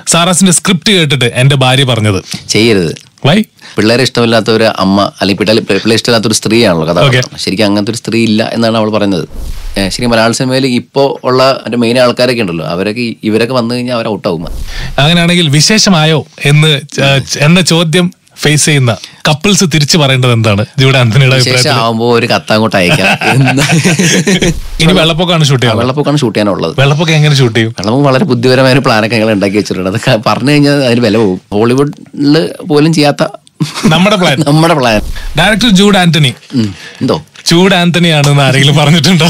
സാറാസിന്റെ script കേട്ടിട്ട് എന്റെ ഭാര്യ പറഞ്ഞത് ചെയ്യരുത് വൈ പിള്ളേരെ ഇഷ്ടമില്ലാത്ത ഒരു അമ്മ അല്ലെങ്കിൽ പിള്ളേരെ പിള്ളേരെ ഇഷ്ടമില്ലാത്ത ഒരു സ്ത്രീയാണല്ലോ കഥ Okay. ശരിക്കും അങ്ങനത്തെ ഒരു സ്ത്രീ ഇല്ല എന്നാണ് അവൾ പറയുന്നത് ഏഹ് ശരിക്കും മലയാള സിനിമയിൽ ഇപ്പോൾ ഉള്ള അതിന്റെ മെയിൻ ആൾക്കാരൊക്കെ ഉണ്ടല്ലോ അവരൊക്കെ ഈ- ഇവരൊക്കെ വന്നു കഴിഞ്ഞാൽ അവർ ഔട്ടാവും അങ്ങനെയാണെങ്കിൽ വിശേഷമായോ എന്ന് ച- എന്ന ചോദ്യം ഫേസ് ചെയ്യുന്ന കപ്പിൾസ് തിരിച്ചു പറയേണ്ടത് എന്താണ് ജൂഡ് ആന്റണിയുടെ ശേഷം അഭിപ്രായത്തിൽ ആവുമ്പോൾ ഒരു കത്തങ്ങോട്ട് അയക്കാം എന്ന് ഇനി വെള്ളപ്പൊക്കമാണ് ഷൂട്ട് ചെയ്യാൻ വെള്ളപ്പൊക്കമാണ് ഷൂട്ട് ചെയ്യാനുള്ളത് വെള്ളപ്പൊക്കം എങ്ങനെ ഷൂട്ട് ചെയ്യും വെള്ളപ്പൊക്കം വളരെ ബുദ്ധിപരമായ ഒരു പ്ലാനൊക്കെ ഞങ്ങൾ ഉണ്ടാക്കി വെച്ചിട്ടുണ്ട് അത് ക- പറഞ്ഞു കഴിഞ്ഞാൽ അതിന് വില പോകും ഹോളിവുഡിൽ പോലും ചെയ്യാത്ത നമ്മുടെ പ്ലാൻ നമ്മുടെ പ്ലാൻ ഡയറക്ടർ ജൂഡ് ആന്റണി എന്തോ ജൂഡ് ആന്റണി ആണെന്ന് ആരെങ്കിലും പറഞ്ഞിട്ടുണ്ടോ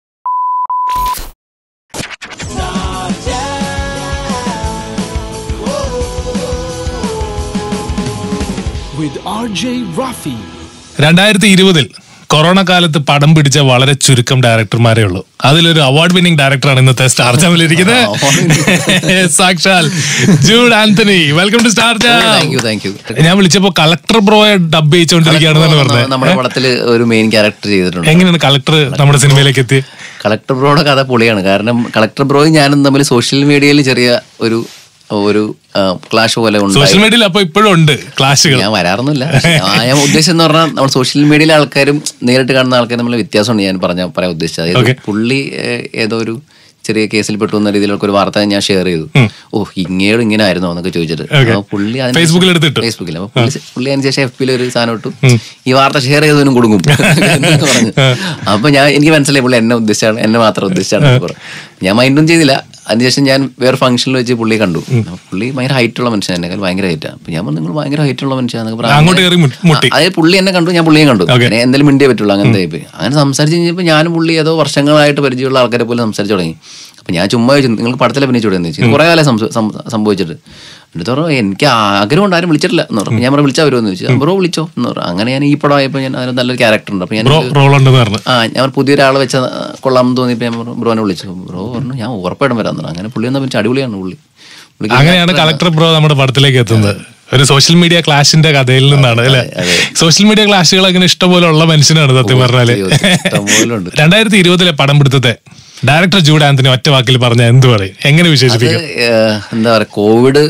with RJ Ruffy. രണ്ടായിരത്തി ഇരുപതിൽ കൊറോണ കാലത്ത് പടം പിടിച്ച വളരെ ചുരുക്കം ഡയറക്ടർമാരേ ഉള്ളൂ അതിലൊരു അവാർഡ് വിന്നിംഗ് ഡയറക്ടറാണ് ഇന്നത്തെ സ്റ്റാർ ജാമിലിരിക്കുന്നത് സാക്ഷാൽ Jude Antony welcome to star thank you thank you ഞാൻ വിളിച്ചപ്പോ കളക്ടർ ബ്രോയെ ഡബ് ചെയ്യിച്ചോണ്ടിരിക്കുകയാണെന്നാണ് പറഞ്ഞത് നമ്മുടെ പടത്തിൽ ഒരു മെയിൻ ക്യാരക്ടർ ചെയ്തിട്ടുണ്ട് എങ്ങനെയാണ് കളക്ടർ നമ്മുടെ സിനിമയിലേക്ക് എത്തി കളക്ടർ ബ്രോയുടെ കഥ പൊളിയാണ് കാരണം കളക്ടർ ബ്രോയും ഞാനും തമ്മിൽ സോഷ്യൽ മീഡിയയിൽ ചെറിയ ഒരു ഒരു ക്ലാഷ് പോലെ സോഷ്യൽ ഉണ്ടായി മീഡിയയിൽ അപ്പൊ ഇപ്പോഴും ഉണ്ട് ക്ലാഷുകൾ ഞാൻ വരാറൊന്നുമില്ല ആ, ഞാൻ ഉദ്ദേശം എന്ന് പറഞ്ഞാൽ നമ്മൾ സോഷ്യൽ മീഡിയയിലെ ആൾക്കാരും നേരിട്ട് കാണുന്ന ആൾക്കാരും തമ്മിൽ വ്യത്യാസമുണ്ട് ഞാൻ പറഞ്ഞ പറയാൻ ഉദ്ദേശിച്ചത് അതായത് Okay. പുള്ളി ഏഹ്, ഏതോ ഒരു ചെറിയ കേസിൽ പെട്ടു എന്ന രീതിയിലൊക്കെ ഒരു വാർത്ത ഞാൻ ഷെയർ ചെയ്തു ഓ ഇങ്ങേട് ഇങ്ങനെ ആയിരുന്നോ എന്നൊക്കെ ചോദിച്ചിട്ട് Okay. അപ്പൊ പുള്ളി അതിന് ഫേസ്ബുക്കിൽ എടുത്തിട്ടു. ഫേസ്ബുക്കിൽ അപ്പൊ പുള്ളി പുള്ളി അതിന് ശേഷം എഫ് പിയിൽ ഒരു സാധനം ഇട്ടു ഈ വാർത്ത ഷെയർ ചെയ്തതിനും കൊടുക്കും എന്ന് പറഞ്ഞു അപ്പൊ ഞാൻ എനിക്ക് മനസ്സിലായി പുള്ളി എന്നെ ഉദ്ദേശിച്ചാണ് എന്നെ മാത്രം ഉദ്ദേശിച്ചാണ് എന്ന് പറഞ്ഞു. ഞാൻ മൈൻഡൊന്നും ചെയ്തില്ല അതിനുശേഷം ഞാൻ വേറെ ഫംഗ്ഷനിൽ വെച്ച് പുള്ളിയെ കണ്ടു അപ്പൊ പുള്ളി ഭയങ്കര ഹൈറ്റ് ഉള്ള മനുഷ്യൻ എന്നെ ഭയങ്കര ഹൈറ്റാണ് അപ്പൊ ഞാൻ പറഞ്ഞു നിങ്ങൾ ഭയങ്കര ഹൈറ്റ് ഉള്ള മനുഷ്യനാന്നൊക്കെ പറഞ്ഞു. അങ്ങോട്ട് കയറി മു- മുട്ടി ആ, അതായത് പുള്ളി എന്നെ കണ്ടു ഞാൻ പുള്ളിയെ കണ്ടു Okay. അങ്ങനെ എന്തെങ്കിലും മിണ്ടിയേ പറ്റുള്ളൂ അങ്ങനത്തെ type. അങ്ങനെ സംസാരിച്ച് കഴിഞ്ഞപ്പോൾ ഞാനും പുള്ളി ഏതോ വർഷങ്ങളായിട്ട് പരിചയമുള്ള ആൾക്കാരെ പോലെ സംസാരിച്ചു തുടങ്ങി അപ്പൊ ഞാൻ ചുമ്മാ ചോദിച്ചു നിങ്ങൾക്ക് പടത്തിൽ അഭിനയിച്ചൂടെ എന്ന് ചോദിച്ചു കുറെ കാലം സംഭ- സം- സംഭവിച്ചിട്ട് എന്നിട്ട് പറഞ്ഞു എനിക്ക് ആഗ്രഹം ഉണ്ട് ആരും വിളിച്ചിട്ടില്ല എന്ന് പറഞ്ഞു ഞാൻ പറഞ്ഞു വിളിച്ചാൽ വരുമോ എന്ന് ചോദിച്ചു ബ്രോ വിളിച്ചോ എന്ന് പറഞ്ഞു അങ്ങനെ ഞാൻ ഈ പടം ആയപ്പോൾ ഞാൻ അതിന് നല്ലൊരു ക്യാരക്ടർ ഉണ്ട് അപ്പൊ ഞാൻ ബ്രോ റോൾ ഉണ്ടെന്ന് പറഞ്ഞു ആ ഞാൻ പുതിയൊരാളെ വെച്ച കൊള്ളാമെന്ന് തോന്നിയപ്പോൾ ഞാൻ പറഞ്ഞു, ബ്രോനെ വിളിച്ചു ബ്രോ പറഞ്ഞു ഞാൻ ഉറപ്പായിട്ടും വരാൻ പറഞ്ഞു അങ്ങനെ പുള്ളി വന്നപ്പോൾ അടിപൊളിയാണ് പുള്ളി പുള്ളിക്ക് അങ്ങനെയാണ് കളക്ടർ ബ്രോ നമ്മുടെ പടത്തിലേക്ക് എത്തുന്നത് ഒരു സോഷ്യൽ മീഡിയ ക്ലാഷിന്റെ കഥയിൽ നിന്നാണ് അല്ലെ സോഷ്യൽ മീഡിയ ക്ലാഷുകൾ അങ്ങനെ ഇഷ്ടംപോലെ ഉള്ള മനുഷ്യനാണ് സത്യം പറഞ്ഞാല് ഇഷ്ടംപോലെ ഉണ്ട് രണ്ടായിരത്തി ഇരുപതിലെ പടം പിടുത്തത്തെ ഡയറക്ടർ ജൂഡ് ആന്റണി ഒറ്റ വാക്കിൽ പറഞ്ഞ എന്ത് പറയും എങ്ങനെ അത് വിശേഷിപ്പിക്കും ഏഹ്, എന്താ പറയുക കോവിഡ്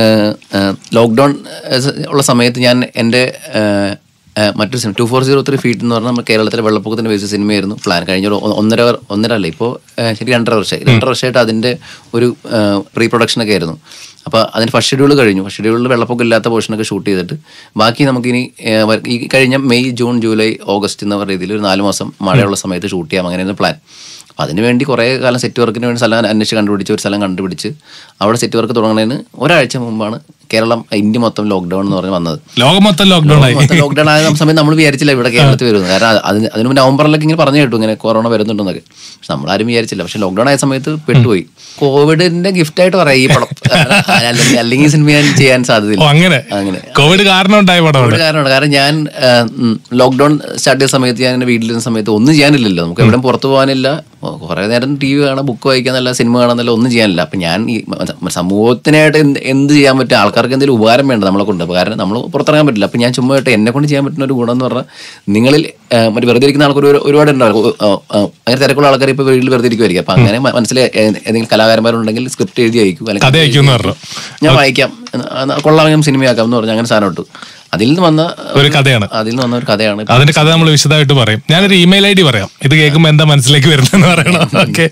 ലോക്ക്ഡൗൺ ഉള്ള സമയത്ത് ഞാൻ എൻ്റെ ഏഹ്, ഏഹ്, മറ്റൊരു cinema two four zero three feet എന്ന് പറഞ്ഞാൽ നമ്മുടെ കേരളത്തിലെ വെള്ളപ്പൊക്കത്തിന് ബേസ് സിനിമയായിരുന്നു പ്ലാൻ കഴിഞ്ഞ ഒരു ഒ- ഒന്നര വർ- ഒന്നര അല്ല ഇപ്പോൾ ശരി രണ്ടര വർഷമായി രണ്ടര വർഷമായിട്ട് അതിൻ്റെ ഒരു പ്രീ പ്രൊഡക്ഷനൊക്കെ ആയിരുന്നു അപ്പോൾ അതിന് ഫസ്റ്റ് ഷെഡ്യൂൾ കഴിഞ്ഞു ഫസ്റ്റ് ഷെഡ്യൂളിൽ വെള്ളപ്പൊക്കം ഇല്ലാത്ത പോർഷനൊക്കെ ഷൂട്ട് ചെയ്തിട്ട് ബാക്കി നമുക്കിനി ഏഹ്, വർ- ഈ കഴിഞ്ഞ മെയ് ജൂൺ ജൂലൈ ഓഗസ്റ്റ് എന്ന രീതിയിൽ ഒരു നാല് മാസം മഴയുള്ള സമയത്ത് ഷൂട്ട് ചെയ്യാം അങ്ങനെയായിരുന്നു പ്ലാൻ അപ്പം അതിനുവേണ്ടി കുറേ കാലം സെറ്റ് വർക്കിന് വേണ്ടി സ്ഥലം അന്വേഷിച്ച് കണ്ടുപിടിച്ച് ഒരു സ്ഥലം കണ്ടുപിടിച്ച് അവിടെ സെറ്റ് വർക്ക് തുടങ്ങുന്നതിന് ഒരാഴ്ച മുമ്പാണ് കേരളം ഇന്ത്യ മൊത്തം ലോക്ക്ഡൗൺ എന്ന് പറഞ്ഞ് വന്നത് ലോകം മൊത്തം ലോക്ക്ഡൌൺ ആയി ലോക്ക്ഡൗൺ ആയ സമയത്ത് നമ്മൾ വിചാരിച്ചില്ല ഇവിടെ കേരളത്തിൽ വരുന്നത് കാരണം അത് അതിന് അതിന് മുമ്പ് നവംബറിലൊക്കെ ഇങ്ങനെ പറഞ്ഞു കേട്ടു ഇങ്ങനെ കൊറോണ വരുന്നുണ്ടെന്നൊക്കെ പക്ഷെ നമ്മളാരും വിചാരിച്ചില്ല പക്ഷെ ലോക്ക്ഡൗൺ ആയ സമയത്ത് പെട്ടുപോയി കോവിഡിന്റെ ഗിഫ്റ്റ് ആയിട്ട് പറയാം ഈ പടം അല്ലെങ്കിൽ അല്ലെങ്കിൽ ഈ സിനിമ ഞാൻ ചെയ്യാൻ ഓ സാധ്യതയില്ല അങ്ങനെ അങ്ങനെ കോവിഡ് കാരണം ഉണ്ടായ പടമാണ് ഒരു കാരണമാണ് കാരണം ഞാൻ ലോക്ക്ഡൌൺ സ്റ്റാർട്ട് ചെയ്ത സമയത്ത് ഞാൻ എൻ്റെ വീട്ടിലിരുന്ന സമയത്ത് ഒന്നും ചെയ്യാനില്ലല്ലോ നമുക്ക് എവിടെയും പുറത്തു പോകാനില്ല കുറേ നേരം ടി വി കാണാം ബുക്ക് വായിക്കാന്നല്ല സിനിമ കാണാന്നല്ല ഒന്നും ചെയ്യാനില്ല അപ്പം ഞാൻ ഈ മ- സമൂഹത്തിനായിട്ട് എന്ത് എന്ത് ചെയ്യാൻ പറ്റും ആൾക്കാർക്ക് എന്തെങ്കിലും ഉപകാരം വേണ്ട നമ്മളെ കൊണ്ട് അപ്പൊ കാരണം നമ്മൾ പുറത്തിറങ്ങാൻ പറ്റില്ല അപ്പം ഞാൻ ചുമ്മാ ആയിട്ട് എന്നെ കൊണ്ട് ചെയ്യാൻ പറ്റുന്ന ഒരു ഗുണം എന്ന് പറഞ്ഞാൽ നിങ്ങളിൽ ആ, മറ്റേ വെറുതെ ഇരിക്കുന്ന ആൾക്കാർ ഒരു- ഒരുപാട് ഉണ്ടാവും ഓ, ആ, ആ, അങ്ങനെ തിരക്കുള്ള ആൾക്കാർ ഇപ്പോൾ വീട്ടിൽ വെറുതെ ഇരിക്കുമായിരിക്കും അപ്പം അങ്ങനെ മ- മനസ്സിൽ ഏ- ഏതെങ്കിലും കലാകാരന്മാരുണ്ടെങ്കിൽ സ്ക്രിപ്റ്റ് എഴുതി അയക്കും അല്ലെങ്കിൽ കഥ അയക്കും എന്ന് പറഞ്ഞു ഞാൻ വായിക്കാം എന്നാ കൊള്ളാമെങ്കിലും സിനിമയാക്കാം എന്ന് പറഞ്ഞു അങ്ങനെ സാധനം ഇട്ടു അതിൽ നിന്ന് വന്ന ഒരു കഥയാണ് അതിൽ നിന്ന് വന്ന ഒരു കഥയാണ് അതിന്റെ കഥ നമ്മൾ വിശദമായിട്ട് പറയും ഞാനൊരു ഇമെയിൽ ഐ ഡി പറയാം ഇത് കേൾക്കുമ്പോൾ എന്താ മനസ്സിലേക്ക് വരുന്നതെന്ന് പറയണം ഓക്കെ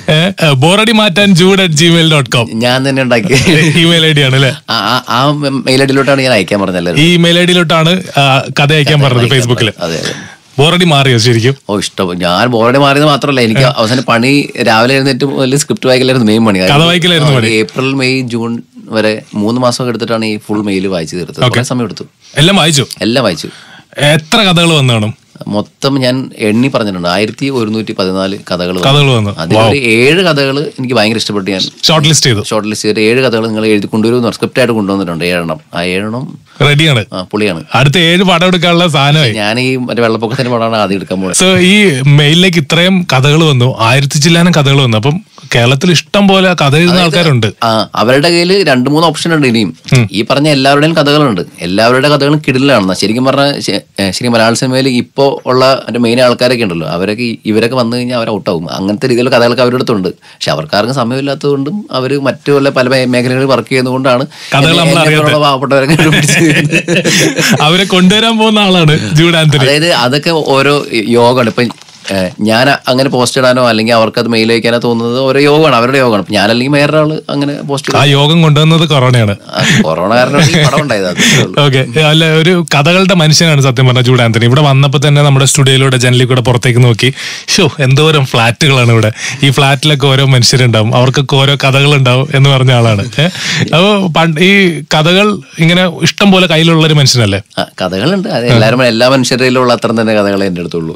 ബോറടി മാറ്റാൻ Jude at Gmail dot com ഞാൻ തന്നെ ഉണ്ടാക്കി ഇമെയിൽ ഐ ഡി ആണ് അല്ലെ ആ- ആ- ആ മെയിൽ ഐഡിയിലോട്ടാണ് ഞാൻ അയക്കാൻ പറഞ്ഞത് ഈ ഇമെയിൽ ഐ ഡിയിലോട്ടാണ് കഥ അയക്കാൻ പറഞ്ഞത് ഫേസ്ബുക്കിൽ അതെ അതെ ബോറടി മാറിയോ ശരിക്കും ഓ ഇഷ്ടം ഞാൻ ബോർഡ് മാറിയത് മാത്രമല്ല എനിക്ക് അവസാനം പണി രാവിലെ എഴുന്നേറ്റ് മുതൽ സ്ക്രിപ്റ്റ് വായിക്കലായിരുന്നു മെയിൻ പണി കഥ വായിക്കലായിരുന്നു ആ, ഏപ്രിൽ മെയ് ജൂൺ വരെ മൂന്ന് മാസം എടുത്തിട്ടാണ് ഈ ഫുൾ മെയിൽ വായിച്ചു തീർത്തത് കുറേ സമയം എടുത്തു എല്ലാം വായിച്ചു എല്ലാം വായിച്ചു എത്ര കഥകൾ വന്നു കാണും മൊത്തം ഞാൻ എണ്ണി പറഞ്ഞിട്ടുണ്ട് ആയിരത്തി ഒരുന്നൂറ്റി പതിനാല് കഥകൾ കഥകൾ വന്നു അതിലൊരു ഏഴ് കഥകൾ എനിക്ക് ഭയങ്കര ഇഷ്ടപ്പെട്ടു ഞാൻ ഷോർട്ട് ലിസ്റ്റ് ചെയ്തു ഷോർട്ട് ലിസ്റ്റ് ചെയ്തിട്ട് ഏഴ് കഥകൾ നിങ്ങൾ എഴുതി കൊണ്ടുവരുമെന്ന് സ്ക്രിപ്റ്റ് ആയിട്ട് കൊണ്ടുവന്നിട്ടുണ്ട് ഏഴെണ്ണം ആ ഏഴെണ്ണം റെഡിയാണ് ആ, പുള്ളിയാണ് അടുത്ത ഏഴ് പടം എടുക്കാനുള്ള സാധനമായി ഞാൻ ഈ മറ്റേ വെള്ളപ്പൊക്കത്തിന്റെ പടമാണ് ആദ്യം എടുക്കാൻ പോകുന്നത് സോ ഈ മെയിലിലേക്ക് ഇത്രയും കഥകൾ വന്നു ആയിരത്തി ചില്ലാനം കഥകൾ വന്നു അപ്പം കേരളത്തിൽ ഇഷ്ടം പോലെ കഥ എഴുതുന്ന ആൾക്കാരുണ്ട് ആ അവരുടെ കയ്യിൽ രണ്ട് മൂന്ന് ഓപ്ഷൻ ഉണ്ട് ഇനിയും ഈ പറഞ്ഞ എല്ലാവരുടെയും കഥകളുണ്ട് എല്ലാവരുടെ കഥകളും കിടിലാണ് ശരിക്കും പറഞ്ഞാൽ ശരി മലയാള സിനിമയിൽ ഇപ്പോൾ ഉള്ള അതിന്റെ മെയിൻ ആൾക്കാരൊക്കെ ഉണ്ടല്ലോ അവരൊക്കെ ഈ- ഇവരൊക്കെ വന്നു കഴിഞ്ഞാൽ അവർ ഔട്ടാവും അങ്ങനത്തെ രീതിയിലുള്ള കഥകളൊക്കെ അവരുടെ അടുത്തുണ്ട് പക്ഷെ അവർക്കാർക്കും സമയമില്ലാത്തതുകൊണ്ടും അവർ മറ്റു വല്ല പല മേ- മേഖലകളിൽ വർക്ക് ചെയ്യുന്നതുകൊണ്ടാണ് കഥകൾ എന്നെ- നമ്മൾ എന്നെ അറിയാത്ത. പോലുള്ള പാവപ്പെട്ടവരൊക്കെ കണ്ടുപിടിച്ച് അവരെ കൊണ്ടുവരാൻ പോകുന്ന ആളാണ് ജൂഡ് ആന്റണി അതായത് അതൊക്കെ ഓരോ യോഗമാണ് ഇപ്പൊ ഏഹ്, ഞാൻ അങ്ങനെ പോസ്റ്റ് ഇടാനോ അല്ലെങ്കിൽ അവർക്ക് അത് മെയിൽ അയക്കാനോ തോന്നുന്നത് ഓരോ യോഗമാണ് അവരുടെ യോഗമാണ് ഇപ്പൊ ഞാനല്ലെങ്കിൽ വേറൊരാള് അങ്ങനെ പോസ്റ്റ് ആ യോഗം കൊണ്ടുവന്നത് കൊറോണയാണ് കൊറോണ കാരണം ഈ പടം ഉണ്ടായത് അതേ ഉള്ളൂ. ഓക്കെ അല്ല ഒരു കഥകളുടെ മനുഷ്യനാണ് സത്യം പറഞ്ഞ ജൂഡ് ആന്റണി ഇവിടെ വന്നപ്പോൾ തന്നെ നമ്മുടെ സ്റ്റുഡിയോയിലൂടെ ജനലിൽ കൂടെ പുറത്തേക്ക് നോക്കി ഷോ എന്തോരം ഫ്ലാറ്റുകളാണ് ഇവിടെ ഈ ഫ്ലാറ്റിലൊക്കെ ഓരോ മനുഷ്യരുണ്ടാവും അവർക്കൊക്കെ ഓരോ കഥകളുണ്ടാവും എന്ന് പറഞ്ഞ ആളാണ് ഏഹ് അപ്പോൾ പണ്ട് ഈ കഥകൾ ഇങ്ങനെ ഇഷ്ടം പോലെ കയ്യിലുള്ള ഒരു മനുഷ്യനല്ലേ ആ, കഥകളുണ്ട് അത് എല്ലാവരും എല്ലാ മനുഷ്യരിലും ഉള്ള അത്ര തന്നെ കഥകളെ എൻ്റെ അടുത്തുള്ളൂ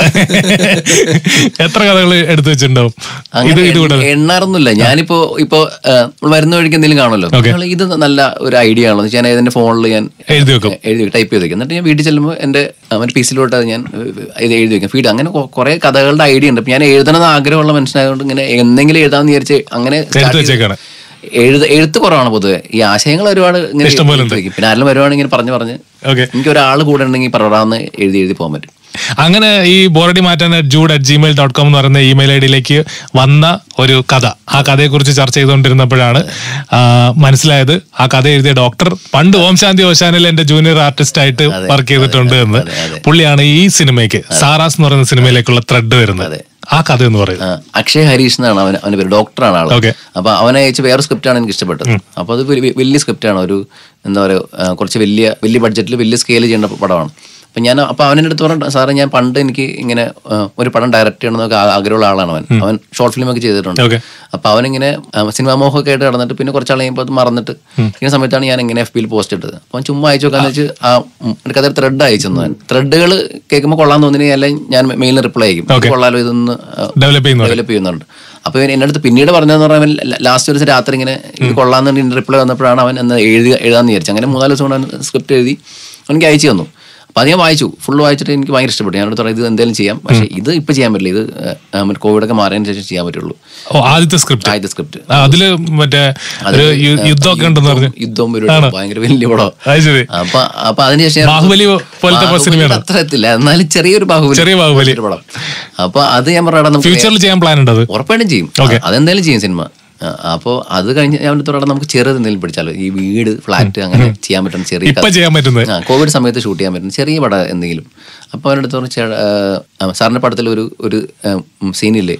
എത്ര കഥകൾ എടുത്തു വെച്ചിട്ടുണ്ടാവും ഇത് അങ്ങനെ ഇത് കൂടെ എണ്ണാറൊന്നുമില്ല ഞാനിപ്പോ ഇപ്പൊ ഏഹ്, വരുന്ന വഴിക്ക് എന്തെങ്കിലും കാണുമല്ലോ Okay. നിങ്ങൾ ഇത് നല്ല ഒരു ഐഡിയ ആണല്ലോ ഞാൻ ഇതിന്റെ ഫോണിൽ ഞാൻ എഴുതി വെക്കും എഴുതി ടൈപ്പ് ചെയ്ത് വെക്കും എന്നിട്ട് ഞാൻ വീട്ടിൽ ചെല്ലുമ്പോൾ എൻ്റെ അവൻ്റെ പീസിലോട്ട് അത് ഞാൻ ഏഹ്, ഇത് എഴുതി വെക്കും ഫീഡ് അങ്ങനെ കൊ- കുറേ കഥകളുടെ ഐഡിയ ഉണ്ട് അപ്പൊ ഞാൻ എഴുതണമെന്ന് ആഗ്രഹമുള്ള മനുഷ്യനായതുകൊണ്ട് ഇങ്ങനെ എന്തെങ്കിലും എഴുതാമെന്ന് വിചാരിച്ച് അങ്ങനെ start എടുത്തു ചെയ്ത് വെച്ചേക്കാണ് എഴുത്ത് എഴുത്ത് കുറവാണ് പൊതുവെ ഈ ആശയങ്ങൾ ഒരുപാട് ഇങ്ങനെ ഇഷ്ടംപോലെ എഴുതി വെക്കും. പിന്നെ ആരെങ്കിലും വരുവാണെങ്കിൽ ഇങ്ങനെ പറഞ്ഞു പറഞ്ഞ് ഓക്കെ എനിക്ക് ഒരാൾ കൂടെ ഉണ്ടെങ്കിൽ പറയാമെന്ന് എഴുതി എഴുതി പോകാൻ പറ്റും അങ്ങനെ ഈ ബോറടി മാറ്റാൻ Jude at Gmail dot com എന്ന് പറയുന്ന ഇമെയിൽ ഐ ഡിയിലേക്ക് വന്ന ഒരു കഥ ആ കഥയെക്കുറിച്ച് ചർച്ച ചെയ്തുകൊണ്ടിരുന്നപ്പോഴാണ് ആ, മനസ്സിലായത് ആ കഥ എഴുതിയ ഡോക്ടർ പണ്ട് ഓം ശാന്തി ഓശാനിൽ എന്റെ ജൂനിയർ ആർട്ടിസ്റ്റ് ആയിട്ട് അതെ, വർക്ക് ചെയ്തിട്ടുണ്ട് എന്ന് അതെ, അതെ. പുള്ളിയാണ് ഈ സിനിമയ്ക്ക് സാറാസ് എന്ന് പറയുന്ന സിനിമയിലേക്കുള്ള ത്രെഡ് വരുന്നത് ആ കഥ എന്ന് പറയുന്നത് ആ, അക്ഷയ് ഹരീഷ് എന്നാണ് അവൻ അവന്റെ പേര് ഡോക്ടറാണ് ആള് Okay. അപ്പൊ അവനെ അയച്ച് വേറെ സ്ക്രിപ്റ്റാണ് എനിക്ക് ഇഷ്ടപ്പെട്ടത് അപ്പൊ അത് വലിയ- വലിയ സ്ക്രിപ്റ്റാണ് ഒരു എന്താ പറയുക കുറച്ച് വലിയ വലിയ ബഡ്ജറ്റിൽ വലിയ സ്കെയിൽ ചെയ്യേണ്ട പടമാണ് അപ്പൊ ഞാൻ അപ്പൊ അവനെ അടുത്ത് പറഞ്ഞു സാറേ ഞാൻ പണ്ട് എനിക്ക് ഇങ്ങനെ ആ, ഒരു പടം ഡയറക്റ്റ് ചെയ്യണമെന്നൊക്കെ ആ- ആഗ്രഹമുള്ള ആളാണ് അവൻ അവൻ ഷോർട്ട് ഫിലിം ഒക്കെ ചെയ്തിട്ടുണ്ട് Okay. അപ്പൊ അവനിങ്ങനെ ആ, സിനിമാ മോഹമൊക്കെ ആയിട്ട് നടന്നിട്ട് പിന്നെ കുറച്ചാൾ കഴിയുമ്പോൾ അത് മറന്നിട്ട് ഇങ്ങനെ സമയത്താണ് ഞാൻ ഇങ്ങനെ എഫ് ബിയിൽ പോസ്റ്റ് ഇട്ടത് അപ്പൊ അവൻ ചുമ്മാ അയച്ചു നോക്കാന്ന് വെച്ച് ആ ഉം, എനിക്ക് അതൊരു ത്രെഡ് അയച്ചു തന്നു ത്രെഡുകൾ കേൾക്കുമ്പോൾ കൊള്ളാൻ തോന്നിയാൽ ഞാൻ മെയിലിന് റിപ്ലൈ അയക്കും ഇത് കൊള്ളാലോ ഇതൊന്ന് ആ, ഡെവലപ്പ് ചെയ്യുന്നത് ഡെവലപ്പ് ചെയ്യുന്നുണ്ട് അപ്പൊ ഇവൻ എന്റെ അടുത്ത് പിന്നീട് പറഞ്ഞതെന്ന് പറഞ്ഞാൽ ലാസ്റ്റ് ഒരു ദിവസം രാത്രി ഇങ്ങനെ ഇത് കൊള്ളാന്ന് റിപ്ലൈ വന്നപ്പോഴാണ് അവൻ എന്ന് എഴുതി എഴുതാന്ന് വിചാരിച്ചു അങ്ങനെ മൂന്നാല് ദിവസം കൊണ്ട് അവൻ സ്ക്രിപ്റ്റ് എഴുതി എനിക്ക് അയച്ചു തന്നു അപ്പൊ അത് ഞാൻ വായിച്ചു ഫുൾ വായിച്ചിട്ട് എനിക്ക് ഭയങ്കര ഇഷ്ടപ്പെട്ടു ഞാൻ പറഞ്ഞു ഇത് എന്തെങ്കിലും ചെയ്യാം പക്ഷേ ഇത് ഇപ്പൊ ചെയ്യാൻ പറ്റില്ല ഇത് ഏഹ്, മറ്റേ കോവിഡ് ഒക്കെ മാറിയതിന് ശേഷം ചെയ്യാൻ പറ്റുള്ളൂ ഓ ആദ്യത്തെ സ്ക്രിപ്റ്റ് ആദ്യത്തെ സ്ക്രിപ്റ്റ് അതില് മറ്റേ ഒരു യു- യുദ്ധമൊക്കെ ഉണ്ടെന്ന് പറഞ്ഞു യുദ്ധവും പരിപാടിയും ഭയങ്കര വലിയ പടം അത് ശരി അപ്പൊ അപ്പൊ അതിനുശേഷം ഞാൻ- ബാഹുബലി പോലത്തെ ബാഹുബലി സിനിമയാണ് അത്ര എത്തില്ല എന്നാലും ചെറിയൊരു ബാഹുബലി ചെറിയ ബാഹുബലി. ഒരു പടം അപ്പൊ അത് ഞാൻ പറഞ്ഞാൽ നമുക്ക് ഫ്യൂച്ചറിൽ ചെയ്യാൻ പ്ലാൻ ഉണ്ട് അത് ഉറപ്പായിട്ടും ചെയ്യും Okay. അ- അതെന്തായാലും ചെയ്യും സിനിമ അപ്പോൾ അത് കഴിഞ്ഞ് ഞാൻ തുടർന്ന് നമുക്ക് ചെറുത് എന്തെങ്കിലും പിടിച്ചാലോ ഈ വീട് ഫ്ലാറ്റ് അങ്ങനെ ചെയ്യാൻ പറ്റുന്ന ചെറിയ ഇപ്പൊ ചെയ്യാൻ പറ്റുന്നത് ആ, കോവിഡ് സമയത്ത് ഷൂട്ട് ചെയ്യാൻ പറ്റുന്ന ചെറിയ പടം എന്തെങ്കിലും അപ്പോൾ അവരുടെ അടുത്ത് പറഞ്ഞു ചേട്ടാ ആ, സാറിന്റെ പടത്തിൽ ഒരു ഒരു സീനില്ലേ